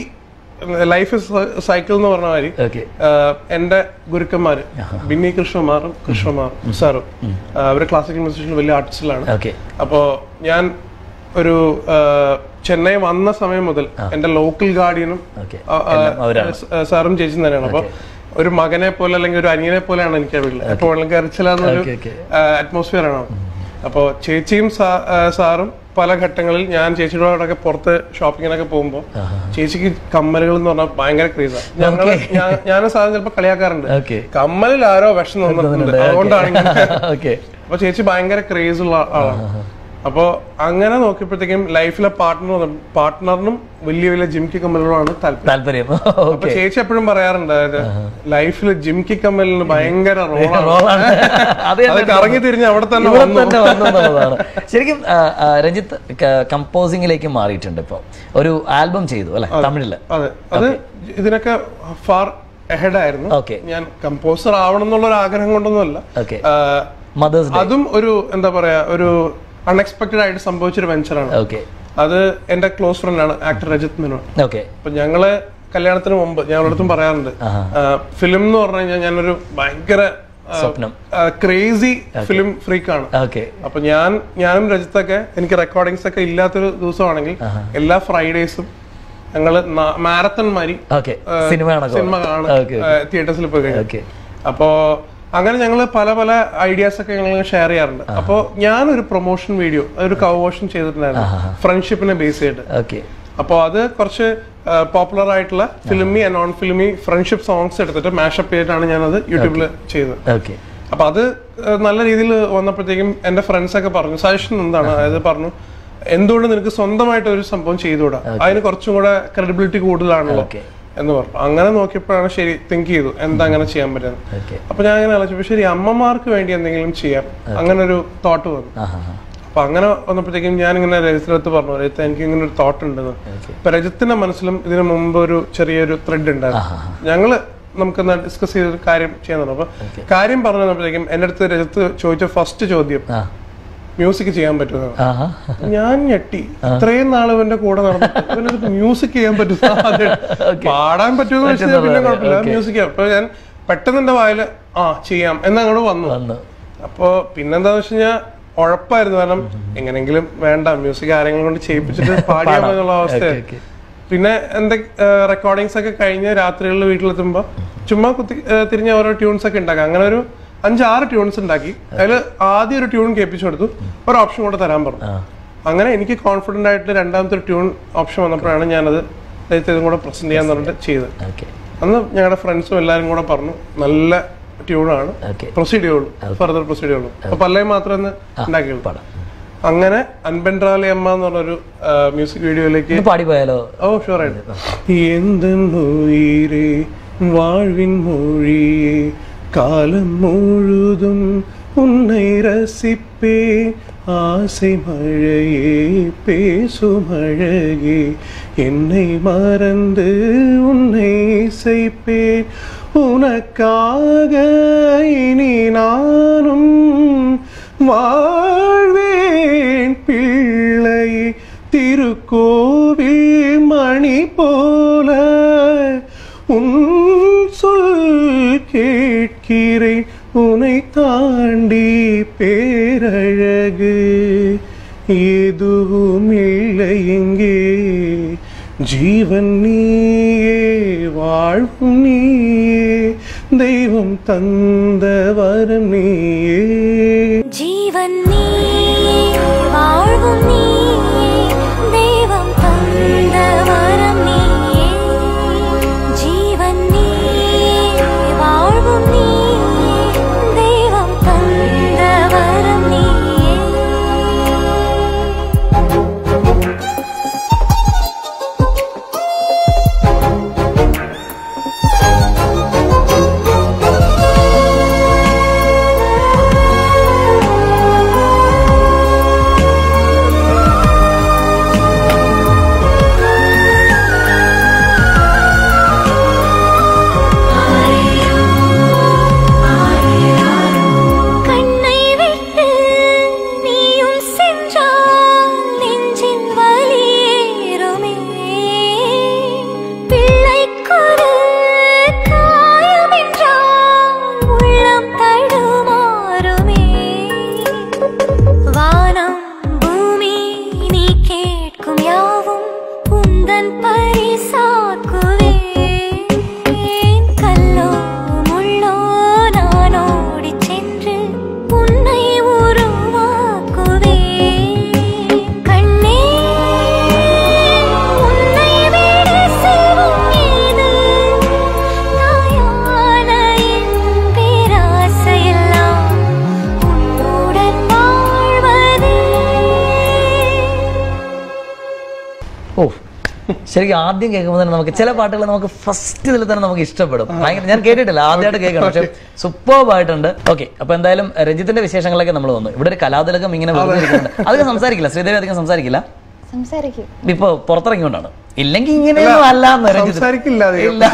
ലൈഫ് സൈക്കിൾ എന്ന് പറഞ്ഞ മാതിരി ഓക്കെ ആ, എന്റെ ഗുരുക്കന്മാര് ബിന്നി കൃഷ്ണമാറും കൃഷ്ണമാറും സാറും ആ, അവര് ക്ലാസിക്കൽ മ്യൂസിഷ്യൻ വലിയ ആർട്ടിസ്റ്റിലാണ് ഓക്കെ അപ്പോ ഞാൻ ഒരു ആ, ചെന്നൈ വന്ന സമയം മുതൽ എന്റെ ലോക്കൽ ഗാർഡിയനും ഓക്കെ ആ, ആ, എല്ലാം അവരാണ്. സ- സാറും ചേച്ചിയും തന്നെയാണ് അപ്പൊ ഒരു മകനെ പോലെ അല്ലെങ്കിൽ ഒരു അനിയനെ പോലെയാണ് എനിക്ക് ആ വീട്ടിൽ എപ്പോൾ വേണമെങ്കിൽ കരച്ചിലാന്നൊരു ഓക്കെ, ഓക്കെ. അറ്റ്മോസ്ഫിയർ ആണ് അപ്പോൾ ചേച്ചിയും സാ- ആ, സാറും പല ഘട്ടങ്ങളിൽ ഞാൻ ചേച്ചിയോടൊക്കെ പുറത്ത് ഷോപ്പിങ്ങിനൊക്കെ പോകുമ്പോൾ ചേച്ചിക്ക് കമ്മലുകൾ എന്ന് പറഞ്ഞാൽ ഭയങ്കര ക്രേസാണ് ഞങ്ങള് ഞാൻ- ഞാനും സാറും ചിലപ്പോൾ കളിയാക്കാറുണ്ട് ഓക്കെ കമ്മലിൽ ആരോ വിഷം തന്നിട്ടുണ്ട് അതുകൊണ്ടാണ് ഇങ്ങനെ ഓക്കെ അപ്പൊ ചേച്ചി ഭയങ്കര ക്രേസ് ഉള്ള ആളാണ് അപ്പോ അങ്ങനെ നോക്കിയപ്പോഴത്തേക്കും ലൈഫിലെ പാർട്ട്ണർ പാർട്ട്ണറിനും വലിയ വലിയ ജിംകി കമ്മലുകളാണ് താല്പര്യം താല്പര്യം അപ്പൊ ഓക്കെ ചേച്ചി എപ്പോഴും പറയാറുണ്ട് അതായത് ലൈഫിൽ ജിംകി കമ്മലിന് ഭയങ്കര റോളാണ് റോളാണ് അത് ഞാൻ അത് കറങ്ങി തിരിഞ്ഞ് അവിടെ തന്നെ ഇവിടെ വന്നു തന്നെ വന്നു എന്നുള്ളതാണ് ശരിക്കും ആ, ആ, രഞ്ജിത്ത് കമ്പോസിങ്ങിലേക്ക് മാറിയിട്ടുണ്ട് ഇപ്പൊ ഒരു ആൽബം ചെയ്തു അല്ലെ തമിഴില് അതെ അത് ഇതിനൊക്കെ ഫാർ എഹെഡ് ആയിരുന്നു ഓക്കെ ഞാൻ കമ്പോസർ ആവണം എന്നുള്ള ഒരു ആഗ്രഹം കൊണ്ടൊന്നുമല്ല ഓക്കെ ആ, മദേഴ്സ് ഡേ അതും ഒരു എന്താ പറയാ ഒരു അൺഎക്സ്പെക്ടഡ് ആയിട്ട് സംഭവിച്ചൊരു വെഞ്ചറാണ് ഓക്കെ അത് എന്റെ ക്ലോസ് ഫ്രണ്ട് ആണ് ആക്ടർ രജിത് മേനോൻ ഓക്കെ അപ്പൊ ഞങ്ങള് കല്യാണത്തിന് മുമ്പ് ഞാൻ അടുത്തും പറയാറുണ്ട് ഫിലിം എന്ന് പറഞ്ഞു കഴിഞ്ഞാൽ ഞാനൊരു ഭയങ്കര സ്വപ്നം ക്രേസി ഫിലിം ഫ്രീക്കാണ് ഓക്കെ അപ്പൊ ഞാൻ ഞാനും രജിത്തൊക്കെ എനിക്ക് റെക്കോർഡിങ്സ് ഒക്കെ ഇല്ലാത്തൊരു ദിവസമാണെങ്കിൽ എല്ലാ ഫ്രൈഡേസും ഞങ്ങള് മാരത്തൺ മാതിരി ഓക്കെ സിനിമ കണക്കോ സിനിമ കാണും ഓക്കെ തിയേറ്റേഴ്സിൽ പോയി കഴിഞ്ഞു ഓക്കെ അപ്പോ അങ്ങനെ ഞങ്ങൾ പല പല ഐഡിയാസ് ഒക്കെ ഞങ്ങൾ ഷെയർ ചെയ്യാറുണ്ട് അപ്പോ ഞാനൊരു പ്രൊമോഷൻ വീഡിയോ ഒരു കവോഷൻ ചെയ്തിട്ടുണ്ടായിരുന്നു ഫ്രണ്ട്ഷിപ്പിനെ ബേസ് ചെയ്തിട്ട് ഓക്കെ അപ്പോൾ അത് കുറച്ച് പോപ്പുലർ ആയിട്ടുള്ള filmy and non filmy friendship songs എടുത്തിട്ട് മാഷപ്പ് ചെയ്തിട്ടാണ് ഞാനത് യൂട്യൂബിൽ ചെയ്തത് ഓക്കെ അപ്പൊ അത് ആ, നല്ല രീതിയിൽ വന്നപ്പോഴത്തേക്കും എന്റെ ഫ്രണ്ട്സ് ഒക്കെ പറഞ്ഞു സജഷൻ എന്താണ് അതായത് പറഞ്ഞു എന്തുകൊണ്ട് നിനക്ക് സ്വന്തമായിട്ട് ഒരു സംഭവം ചെയ്തുകൂടാ അതിന് കുറച്ചും കൂടെ ക്രെഡിബിലിറ്റി കൂടുതലാണല്ലോ ഓക്കെ എന്ന് പറഞ്ഞു അങ്ങനെ നോക്കിയപ്പോഴാണ് ശരി തിങ്ക് ചെയ്തു എന്താ അങ്ങനെ ചെയ്യാൻ പറ്റുന്നത് ഓക്കെ അപ്പൊ ഞാൻ അങ്ങനെ ആലോചിച്ചു ശരി അമ്മമാർക്ക് വേണ്ടി എന്തെങ്കിലും ചെയ്യാം അങ്ങനെ ഒരു തോട്ട് വന്നു ആ ഹാ അപ്പൊ അങ്ങനെ വന്നപ്പോഴത്തേക്കും ഞാൻ ഇങ്ങനെ രജിത്തിനടുത്ത് പറഞ്ഞു രജിത്ത് എനിക്ക് ഇങ്ങനെ ഒരു തോട്ട് ഉണ്ടെന്ന് അപ്പൊ രജിത്തിന്റെ മനസ്സിലും ഇതിനു മുമ്പ് ഒരു ചെറിയൊരു ത്രെഡ് ഉണ്ടായിരുന്നു ഞങ്ങള് നമുക്കൊന്ന് ഡിസ്കസ് ചെയ്തൊരു കാര്യം ചെയ്യാൻ തുടങ്ങി അപ്പൊ കാര്യം പറഞ്ഞു തന്നപ്പോഴത്തേക്കും എന്റെ അടുത്ത് രജിത്ത് ചോദിച്ച ഫസ്റ്റ് ചോദ്യം ആ മ്യൂസിക് ചെയ്യാൻ പറ്റുന്നത് ആഹാ ഞാൻ ഞെട്ടി ഇത്രയും നാൾ ഇവന്റെ കൂടെ നടന്നിട്ട് ഇവനടുത്ത് മ്യൂസിക് ചെയ്യാൻ പറ്റുന്ന പാടാൻ പറ്റുമെന്ന് വെച്ചാൽ പിന്നെ കുഴപ്പമില്ല മ്യൂസിക് അപ്പൊ ഞാൻ പെട്ടെന്ന് എന്റെ വായില് ആ ചെയ്യാം എന്നങ്ങോട്ട് വന്നു വന്നു അപ്പോ പിന്നെന്താന്ന് വെച്ച് കഴിഞ്ഞാൽ ഉഴപ്പായിരുന്നു കാരണം എങ്ങനെങ്കിലും വേണ്ട മ്യൂസിക് ആരെങ്കിലും കൊണ്ട് ചെയ്യിപ്പിച്ചിട്ട് പാടിയാൽ മതി എന്നുള്ള അവസ്ഥ ഓക്കെ ഓക്കെ പിന്നെ എന്റെ റെക്കോർഡിങ്സ് ഒക്കെ കഴിഞ്ഞ് രാത്രികളിൽ വീട്ടിലെത്തുമ്പോ ചുമ്മാ കുത്തി ആ, തിരിഞ്ഞ ഓരോ ട്യൂൺസ് ഒക്കെ ഉണ്ടാക്കാം അങ്ങനെ ഒരു അഞ്ചാറ് ട്യൂൺസ് ഉണ്ടാക്കി അതിൽ ആദ്യം ഒരു ട്യൂൺ കേൾപ്പിച്ചു കൊടുത്തു ഒരു ഓപ്ഷൻ കൂടെ തരാൻ പറഞ്ഞു ആ അങ്ങനെ എനിക്ക് കോൺഫിഡന്റ് ആയിട്ട് രണ്ടാമത്തെ ഒരു ട്യൂൺ ഓപ്ഷൻ വന്നപ്പോഴാണ് ഞാനത് ദൈവത്തെ ഇതും കൂടെ പ്രസന്റ് ചെയ്യാൻ പറഞ്ഞിട്ട് ചെയ്തത് ഓക്കെ അന്ന് ഞങ്ങളുടെ ഫ്രണ്ട്സും എല്ലാവരും കൂടെ പറഞ്ഞു നല്ല ട്യൂണാണ് ഓക്കെ പ്രൊസീഡ് ചെയ്യുള്ളൂ ഫർദർ പ്രൊസീഡ് ചെയ്യുള്ളൂ അപ്പൊ പല്ലേ മാത്രമേ ഒന്ന് ഉണ്ടാക്കിയുള്ളൂ പാടാം അങ്ങനെ അൻപെൻട്രാലി അമ്മ എന്ന് പറഞ്ഞൊരു മ്യൂസിക് വീഡിയോയിലേക്ക് ഒന്ന് പാടിപ്പോയാലോ ഓ ഷുവർ ആയിട്ട് എന്തുയിരേ வாழ்வின் மொழியே காலம் முழுதும் உன்னை ரசிப்பேன் ஆசை மழையே பேசும் அழகே என்னை மறந்து உன்னை இசைப்பேன் உனக்காக இனி நானும் வாழ்வேன் பிள்ளை திருக்கோவில் மணி போல உன் சொல் கேட்கிறேன் உனை தாண்டி பேரழகு எதுவும் இல்லை எங்கே ஜீவன் நீயே வாழ்வும் நீயே தெய்வம் தந்த வரம் நீயே ജീവൻ നീ വാഴ്വും നീ ദൈവം തന്ന വരം നീ ജീവൻ നീ വാഴ്വും നീ ദൈവം തന്ന വരം നീ ശരിക്കും ആദ്യം കേൾക്കുമ്പോൾ തന്നെ നമുക്ക് ചില പാട്ടുകൾ നമുക്ക് ഫസ്റ്റ് ഇതിൽ തന്നെ നമുക്ക് ഇഷ്ടപ്പെടും ഭയങ്കര ഞാൻ കേട്ടിട്ടില്ല ആദ്യമായിട്ട് കേൾക്കണം പക്ഷെ സൂപ്പർബായിട്ടുണ്ട് ഓക്കെ അപ്പൊ എന്തായാലും രഞ്ജിത്തിന്റെ വിശേഷങ്ങളൊക്കെ നമ്മൾ വന്നു ഇവിടെ ഒരു കലാതിലകം ഇങ്ങനെ വെറുതെ ഇരിക്കുന്നുണ്ട് അധികം സംസാരിക്കില്ല ശ്രീദേവി അധികം സംസാരിക്കില്ല സംസാരിക്കും ഇപ്പൊ പുറത്തിറങ്ങിക്കൊണ്ടാണ് ഇല്ലെങ്കിൽ ഇങ്ങനെയൊന്നും അല്ല എന്ന് രഞ്ജിത്ത് സംസാരിക്കില്ല അധികം. ഇല്ല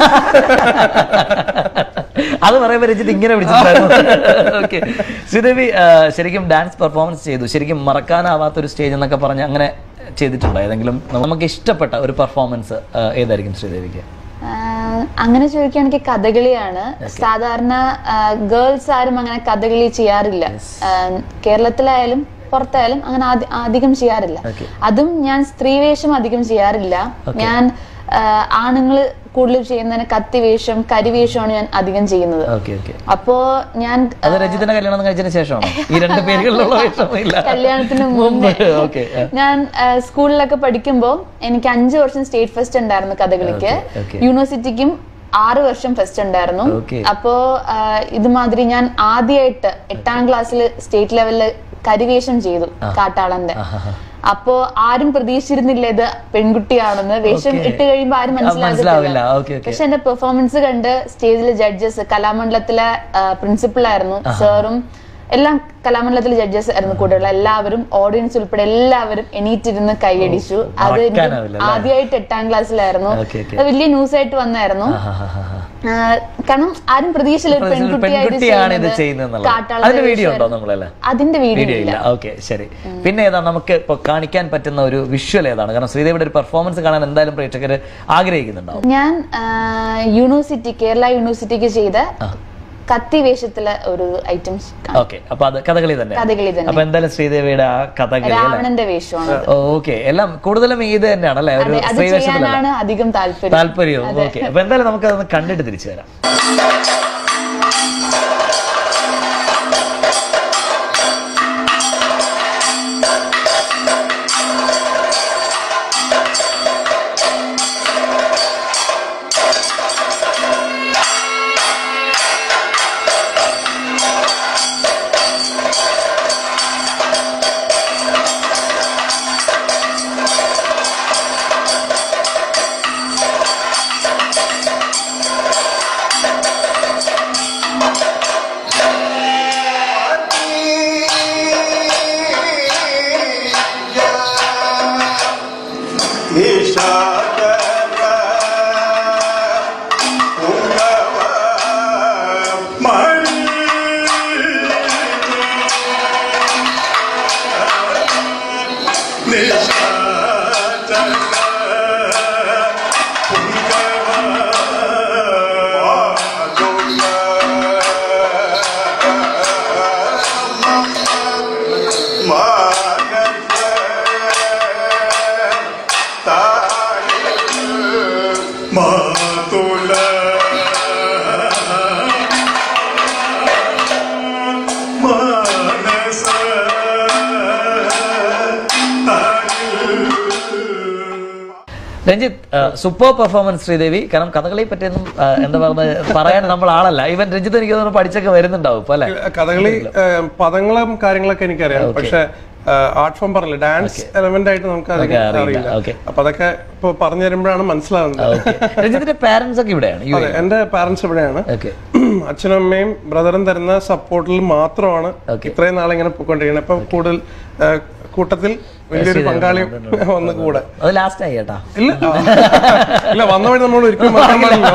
അത് പറയുമ്പോ രഞ്ജിത്ത് ഇങ്ങനെ പിടിച്ചിട്ടുണ്ടായിരുന്നു ഓക്കെ ശ്രീദേവി ആ, ശരിക്കും ഡാൻസ് പെർഫോമൻസ് ചെയ്തു ശരിക്കും മറക്കാനാവാത്ത ഒരു സ്റ്റേജ് എന്നൊക്കെ പറഞ്ഞ് അങ്ങനെ ചെയ്തിട്ടുണ്ടോ ഏതെങ്കിലും നമുക്ക് ഇഷ്ടപ്പെട്ട ഒരു പെർഫോമൻസ് ഏതായിരിക്കും ശ്രീദേവിക്ക് ആഹ് അങ്ങനെ ചോദിക്കുകയാണെങ്കിൽ കഥകളിയാണ് സാധാരണ ഗേൾസ് ആരും അങ്ങനെ കഥകളി ചെയ്യാറില്ല ആഹ് കേരളത്തിലായാലും പുറത്തായാലും അങ്ങനെ ആദി- അധികം ചെയ്യാറില്ല Okay. അതും ഞാൻ സ്ത്രീവേഷം അധികം ചെയ്യാറില്ല ഞാൻ ആണുങ്ങൾ കൂടുതൽ ചെയ്യുന്നതിന് കത്തിവേഷം കരിവേഷമാണ് ഞാൻ അധികം ചെയ്യുന്നത് ഓക്കെ ഓക്കെ അപ്പോ ഞാൻ അത് രഞ്ജിത്തിന്റെ കല്യാണം കഴിച്ചതിന് ശേഷമാണോ ഈ രണ്ട് പേരുകളിലുള്ള വിഷമമില്ല കല്യാണത്തിന് മുമ്പ് ഓക്കെ ഞാൻ ആ, സ്കൂളിലൊക്കെ പഠിക്കുമ്പോ എനിക്ക് അഞ്ചു വർഷം സ്റ്റേറ്റ് ഫസ്റ്റ് ഉണ്ടായിരുന്നു കഥകളിക്ക് Okay, okay. യൂണിവേഴ്സിറ്റിക്കും ആറ് വർഷം ഫസ്റ്റ് ഉണ്ടായിരുന്നു Okay. അപ്പോ ആ, ഇതുമാതിരി ഞാൻ ആദ്യമായിട്ട് എട്ടാം ക്ലാസ്സിൽ സ്റ്റേറ്റ് ലെവലില് കരിവേഷം ചെയ്തു കാട്ടാളന്റെ അപ്പോ ആരും പ്രതീക്ഷിച്ചിരുന്നില്ല ഇത് പെൺകുട്ടിയാണെന്ന് വേഷം Okay. ഇട്ട് കഴിയുമ്പോ ആരും മനസ്സിലാവില്ല. മനസ്സിലാകത്തില്ല Okay, okay. പക്ഷെ എന്റെ പെർഫോമൻസ് കണ്ട് സ്റ്റേജിലെ ജഡ്ജസ് കലാമണ്ഡലത്തിലെ പ്രിൻസിപ്പൽ ആയിരുന്നു സാറും എല്ലാം കലാമണ്ഡലത്തിലെ ജഡ്ജസ് ആയിരുന്നു കൂടെയുള്ള എല്ലാവരും ഓഡിയൻസ് ഉൾപ്പെടെ എല്ലാവരും എണീറ്റിരുന്ന് കൈയടിച്ചു അത് എനിക്ക് മറക്കാനാവില്ല, അല്ലേ? ആദ്യമായിട്ട് എട്ടാം ക്ലാസ്സിലായിരുന്നു Okay, okay. അത് വലിയ ന്യൂസ് ആയിട്ട് വന്നായിരുന്നു ആ, കാരണം ആരും പ്രതീക്ഷയില്ല ഒരു പെൺകുട്ടിയായിട്ട് പെൺകുട്ടിയാണ് ഇത് ചെയ്യുന്നത് ചെയ്യുന്നത് കാട്ടാള അതിന്റെ വീഡിയോ ഉണ്ടോ വേഷമായിരുന്നു. നമ്മളല്ലേ അതിന്റെ വീഡിയോ വീഡിയോ ഇല്ല ഇല്ല ഓക്കെ ശരി പിന്നെ ഏതാ നമുക്ക് ഇപ്പൊ കാണിക്കാൻ പറ്റുന്ന ഒരു വിഷ്വൽ ഏതാണ് കാരണം ശ്രീദേവിയുടെ ഒരു പെർഫോമൻസ് കാണാൻ എന്തായാലും പ്രേക്ഷകർ ആഗ്രഹിക്കുന്നുണ്ടാവും ഞാൻ ആ, യൂണിവേഴ്സിറ്റി കേരള യൂണിവേഴ്സിറ്റിക്ക് ചെയ്ത കത്തി വേഷത്തിലെ ഒരു ഐറ്റംസ് ഓക്കെ അപ്പൊ അത് കഥകളി തന്നെ കഥകളി തന്നെ. അപ്പൊ എന്തായാലും ശ്രീദേവിയുടെ ആ കഥകളി അല്ലേ രാവണന്റെ വേഷമാണ് ഓക്കെ എല്ലാം കൂടുതലും ഇത് തന്നെയാണ് അല്ലേ ഒരു അതെ അത് സ്ത്രീവേഷത്തിലല്ല ചെയ്യാനാണ് അധികം താല്പര്യം താല്പര്യവും ഓക്കെ അപ്പൊ എന്തായാലും നമുക്ക് അതൊന്ന് കണ്ടിട്ട് തിരിച്ചു വരാം രഞ്ജിത്ത് സൂപ്പർ പെർഫോമൻസ് ശ്രീദേവി കാരണം കഥകളി പറ്റിയൊന്നും ആ, എന്താ പറയുക പറയാൻ നമ്മൾ ആളല്ല ഇവൻ രഞ്ജിത്ത് എനിക്ക് തോന്നുന്നു പഠിച്ചൊക്കെ വരുന്നുണ്ടാവും ഇപ്പൊ അല്ലെ കഥകളി ഏഹ്, പദങ്ങളും കാര്യങ്ങളൊക്കെ എനിക്കറിയാം പക്ഷെ ആർട്ട് ഫോം പറഞ്ഞില്ല ഡാൻസ് എലമെന്റ് ആയിട്ട് നമുക്ക് അധികം അറിയില്ല. അറിയില്ല Okay. അപ്പൊ അതൊക്കെ ഇപ്പൊ പറഞ്ഞു തരുമ്പോഴാണ് മനസ്സിലാവുന്നത് ഓക്കെ രഞ്ജിത്തിന്റെ പാരന്റ്സ് ഒക്കെ ഇവിടെയാണ് യു അതെ എന്റെ പാരന്റ്സ് ഇവിടെയാണ് ഓക്കെ അച്ഛനും അമ്മയും ബ്രദറും തരുന്ന സപ്പോർട്ടിൽ മാത്രമാണ് Okay. ഇത്രയും നാളിങ്ങനെ പോയിക്കൊണ്ടിരിക്കുന്നത് ഇപ്പൊ കൂടുതൽ ഏഹ്, കൂട്ടത്തിൽ വലിയൊരു പങ്കാളിയും വന്ന് കൂടെ അത് ലാസ്റ്റ് ആയി ചേട്ടാ ഇല്ല ഇല്ല വന്ന വഴി നമ്മൾ ഒരിക്കലും മറക്കാൻ പാടില്ല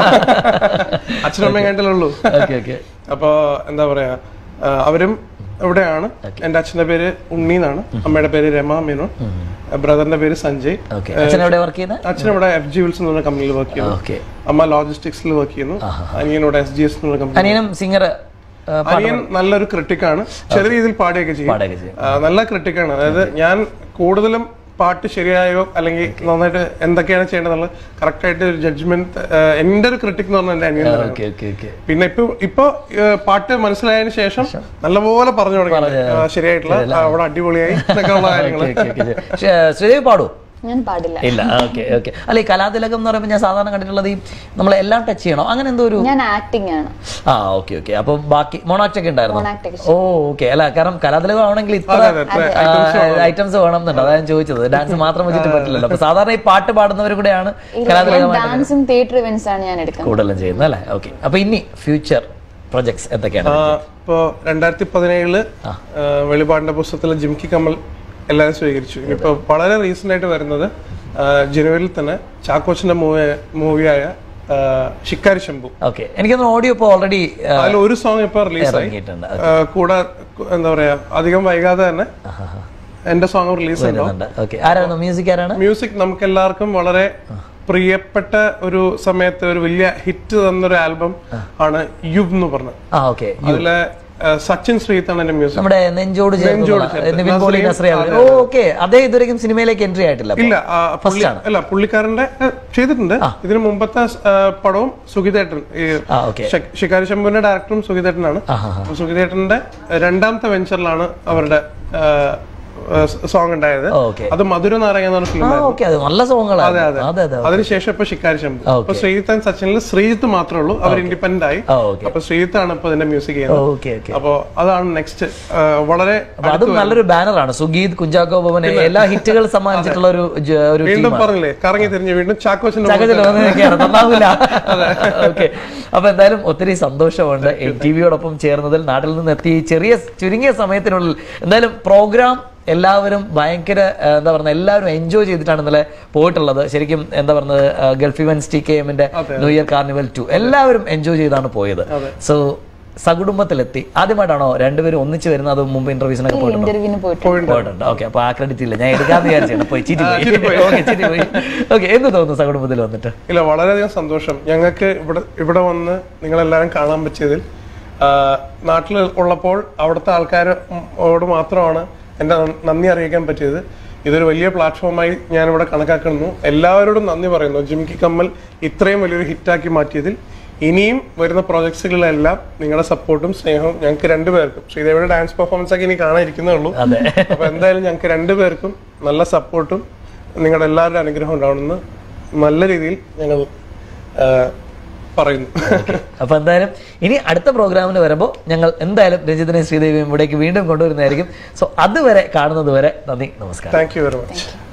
അച്ഛനും അമ്മയും കണ്ടിട്ടുള്ളൂ ഓക്കെ ഓക്കെ അപ്പോ എന്താ പറയാ ആ, അവരും ഇവിടെയാണ് എന്റെ അച്ഛന്റെ പേര് ഉണ്ണി എന്നാണ് അമ്മയുടെ പേര് രമ മേനോൻ ബ്രദറിന്റെ പേര് സഞ്ജയ് ഓക്കെ അച്ഛൻ എവിടെ വർക്ക് ചെയ്യുന്നത് അച്ഛൻ ഇവിടെ എഫ് ജി വിൽസ് എന്ന് പറഞ്ഞ കമ്പനിയിൽ വർക്ക് ചെയ്യുന്നു ഓക്കെ അമ്മ ലോജിസ്റ്റിക്സിൽ വർക്ക് ചെയ്യുന്നു അനിയൻ ഇവിടെ എസ് ജി എസ് എന്നുള്ള കമ്പനി അനിയനും സിംഗർ അനിയൻ നല്ലൊരു ക്രിട്ടിക്കാണ് ചെറിയ രീതിയിൽ പാടുകയൊക്കെ ചെയ്യും പാടുകയൊക്കെ ചെയ്യും. ആ, നല്ല ക്രിട്ടിക്കാണ് അതായത് ഞാൻ കൂടുതലും പാട്ട് ശരിയായോ അല്ലെങ്കിൽ നന്നായിട്ട് എന്തൊക്കെയാണ് ചെയ്യേണ്ടതെന്നുള്ളത് കറക്റ്റ് ആയിട്ട് ഒരു ജഡ്ജ്മെന്റ് എന്റെ ഒരു ക്രിട്ടിക് എന്ന് പറഞ്ഞാൽ എന്റെ അനിയൻ തന്നെയാണ്. ഓക്കെ ഓക്കെ ഓക്കെ പിന്നെ ഇപ്പൊ ഇപ്പൊ ഏഹ്, പാട്ട് മനസ്സിലായതിനു ശേഷം നല്ലപോലെ പറഞ്ഞു തുടങ്ങി ആ, ശരിയായിട്ടുള്ള ആ, അവിടെ അടിപൊളിയായി എന്നൊക്കെ ഉള്ള കാര്യങ്ങള് ശ്രീദേവി പാടൂ ഞാൻ പാടില്ല ഇല്ല ഓക്കെ ഓക്കെ അല്ല ഈ കലാതിലകം എന്ന് പറയുമ്പോൾ ഞാൻ സാധാരണ കണ്ടിട്ടുള്ളത് ഈ നമ്മൾ എല്ലാം ടച്ച് ചെയ്യണോ അങ്ങനെ എന്തോ ഒരു ഞാൻ ആക്ടിങ് ആണ് ആ ഓക്കെ ഓക്കെ അപ്പൊ ബാക്കി മോണാക്ട് ഒക്കെ ഉണ്ടായിരുന്നു Monact ഒക്കെ ഓ ഓക്കെ അല്ല കാരണം കലാതിലകം ആവണമെങ്കിൽ ഇത്ര അതെ, അതെ, ഐറ്റംസ് വേണം എന്നുണ്ട് അതാ ഞാൻ ചോദിച്ചത് ഡാൻസ് മാത്രം വെച്ചിട്ട് പറ്റില്ലല്ലോ അപ്പൊ സാധാരണ ഈ പാട്ട് പാടുന്നവർ കൂടെയാണ് കലാതിലകം ഡാൻസും തിയേറ്റർ ഇവന്റ്സ് ആണ് ഞാൻ എടുക്കുന്നത് കൂടുതലും ചെയ്യുന്നത് അല്ലേ ഓക്കെ അപ്പൊ ഇനി ഫ്യൂച്ചർ പ്രൊജക്ട്സ് എന്തൊക്കെയാണ് ഇപ്പോ രണ്ടായിരത്തി പതിനേഴില് വെളിപാടിന്റെ പുസ്തകത്തിലെ ജിംകി കമൽ എല്ലാവരും സ്വീകരിച്ചു ഇനിയിപ്പോ വളരെ റീസെന്റ് ആയിട്ട് വരുന്നത് ആ, ജനുവരിയിൽ തന്നെ ചാക്കോച്ചന്റെ മൂവി മൂവിയായ ഷിക്കാരി ശംഭു ഓക്കെ എനിക്കൊന്ന് ഓഡിയോ ഇപ്പോൾ ഓൾറെഡി അതിൽ ഒരു സോങ് ഇപ്പൊ റിലീസായി ഇറങ്ങിയിട്ടുണ്ട് കൂടെ എന്താ പറയാ അധികം വൈകാതെ തന്നെ എന്റെ സോങ് റിലീസ് ഉണ്ടാവും വരുന്നുണ്ട് ഓക്കെ ആരാണ് മ്യൂസിക് ആരാണ് മ്യൂസിക് നമുക്ക് എല്ലാവർക്കും വളരെ പ്രിയപ്പെട്ട ഒരു സമയത്ത് ഒരു വലിയ ഹിറ്റ് തന്നൊരു ആൽബം ആണ് യുഗ് എന്ന് പറഞ്ഞത് ആ ഓക്കെ അതിലെ ആ, സച്ചിൻ ശ്രീത്താണ് എന്റെ മ്യൂസിക് നമ്മുടെ നെഞ്ചോട് നെഞ്ചോട് ചേർന്ന് ചേർത്ത്. നിവിൻ പോളി നസ്രിയ, നസ്രിയ അതെ, ഓ ഓക്കെ അദ്ദേഹം ഇതുവരെയും സിനിമയിലേക്ക് എൻട്രി ആയിട്ടില്ല അപ്പൊ. ഇല്ല ആ, പുള്ളി- ആണ്. അല്ല പുള്ളിക്കാരന്റെ ആ, ചെയ്തിട്ടുണ്ട് ഇതിന് മുമ്പത്തെ ആ, പടവും സുഗിതേട്ടൻ ഈ ആ ഓക്കെ ഷി- ഷിക്കാരി ശംഭുവിന്റെ ഡയറക്ടറും സുഗിതേട്ടനാണ് അപ്പൊ സുഗിതേട്ടന്റെ രണ്ടാമത്തെ വെഞ്ചറിലാണ് അവരുടെ സോങ് ഉണ്ടായത് ഓക്കെ അത് മധുര നാരങ്ങ എന്ന് പറഞ്ഞ ആ ഫിലിം ഓക്കെ അത് നല്ല സോങ്ങുകളാണ് അതെ അതെ അതെ അതിനുശേഷം ഇപ്പൊ ഷിക്കാരി ശംഭു ഓക്കെ. അപ്പൊ ശ്രീജിത്ത് ആൻഡ് സച്ചിനിൽ ശ്രീജിത്ത് മാത്രമേ ഉള്ളൂ അവർ ഇൻഡിപെൻഡന്റ് ആയി ആ ഓക്കെ അപ്പൊ ശ്രീജിത്താണ് ഇപ്പൊ ഇതിന്റെ മ്യൂസിക് ചെയ്യുന്നത് ഓക്കെ ഓക്കെ അപ്പൊ അതാണ് നെക്സ്റ്റ് വളരെ അപ്പൊ അതും നല്ലൊരു ബാനറാണ് സുഗീത് കുഞ്ചാക്കോ ഭവൻ എല്ലാ ഹിറ്റുകൾ സമ്മാനിച്ചിട്ടുള്ള ഒരു ജ- ഒരു വീണ്ടും ടീമാണ് പറഞ്ഞില്ലേ കറങ്ങി തിരിഞ്ഞ് വീണ്ടും ചാക്കോച്ചിന്റെ ചകച്ചിൽ വന്ന് നിൽക്കുകയാണ് നന്നാവില്ല ഓക്കെ അപ്പൊ എന്തായാലും ഒത്തിരി സന്തോഷമുണ്ട് എൻ ടി വിയോടൊപ്പം ചേർന്നതിൽ നാട്ടിൽ നിന്ന് എത്തി ഈ ചെറിയ ചുരുങ്ങിയ സമയത്തിനുള്ളിൽ എന്തായാലും പ്രോഗ്രാം എല്ലാവരും ഭയങ്കര ആ, എന്താ പറയുക എല്ലാവരും എൻജോയ് ചെയ്തിട്ടാണ് ഇന്നലെ പോയിട്ടുള്ളത് ശരിക്കും എന്താ പറയുന്നത് ആ, ഗൾഫ് ഇവൻസ് ടി കെ എമ്മിന്റെ ന്യൂ ഇയർ കാർണിവൽ ടു എല്ലാവരും എൻജോയ് ചെയ്താണ് പോയത് സോ സകുടുംബത്തിലെത്തി ആദ്യമായിട്ടാണോ രണ്ടുപേരും ഒന്നിച്ച് വരുന്നത് അത് മുമ്പ് ഇന്റർവ്യൂസിനൊക്കെ പോയിട്ടുണ്ടോ ഇന്റർവ്യൂവിന് പോയിട്ടുണ്ട് പോയിട്ടുണ്ട് ഓക്കെ അപ്പൊ ആ ക്രെഡിറ്റ് ഇല്ല ഞാൻ എടുക്കാന്ന് വിചാരിച്ചാണ് പോയി ചീറ്റി പോയി ഓക്കെ ചീറ്റി പോയി ഓക്കെ എന്ത് തോന്നുന്നു സകുടുംബത്തിൽ വന്നിട്ട് ഇല്ല വളരെയധികം സന്തോഷം ഞങ്ങൾക്ക് ഇവിടെ ഇവിടെ വന്ന് നിങ്ങളെല്ലാവരും കാണാൻ പറ്റിയതിൽ ആ, നാട്ടിൽ ഉള്ളപ്പോൾ അവിടുത്തെ ആൾക്കാരോട് മാത്രമാണ് എൻ്റെ നന്ദി അറിയിക്കാൻ പറ്റിയത് ഇതൊരു വലിയ പ്ലാറ്റ്ഫോമായി ഞാനിവിടെ കണക്കാക്കുന്നു എല്ലാവരോടും നന്ദി പറയുന്നു ജിംകി കമ്മൽ ഇത്രയും വലിയൊരു ഹിറ്റാക്കി മാറ്റിയതിൽ ഇനിയും വരുന്ന പ്രോജക്ട്സുകളിലെല്ലാം നിങ്ങളുടെ സപ്പോർട്ടും സ്നേഹവും ഞങ്ങൾക്ക് രണ്ടുപേർക്കും ശ്രീദേവിയുടെ ഡാൻസ് പെർഫോമൻസ് ഒക്കെ ഇനി കാണാനിരിക്കുന്നേ ഉള്ളൂ അതെ അപ്പൊ എന്തായാലും ഞങ്ങൾക്ക് രണ്ടുപേർക്കും നല്ല സപ്പോർട്ടും നിങ്ങളുടെ എല്ലാവരുടെ അനുഗ്രഹം ഉണ്ടാവണമെന്ന് നല്ല രീതിയിൽ ഞങ്ങൾ ആ, പറയുന്നു അപ്പൊ എന്തായാലും ഇനി അടുത്ത പ്രോഗ്രാമിന് വരുമ്പോൾ ഞങ്ങൾ എന്തായാലും രഞ്ജിതനെയും ശ്രീദേവിയും ഇവിടേക്ക് വീണ്ടും കൊണ്ടുവരുന്നതായിരിക്കും സോ അതുവരെ കാണുന്നത് വരെ നന്ദി നമസ്കാരം താങ്ക് യു വെരി മച്ച്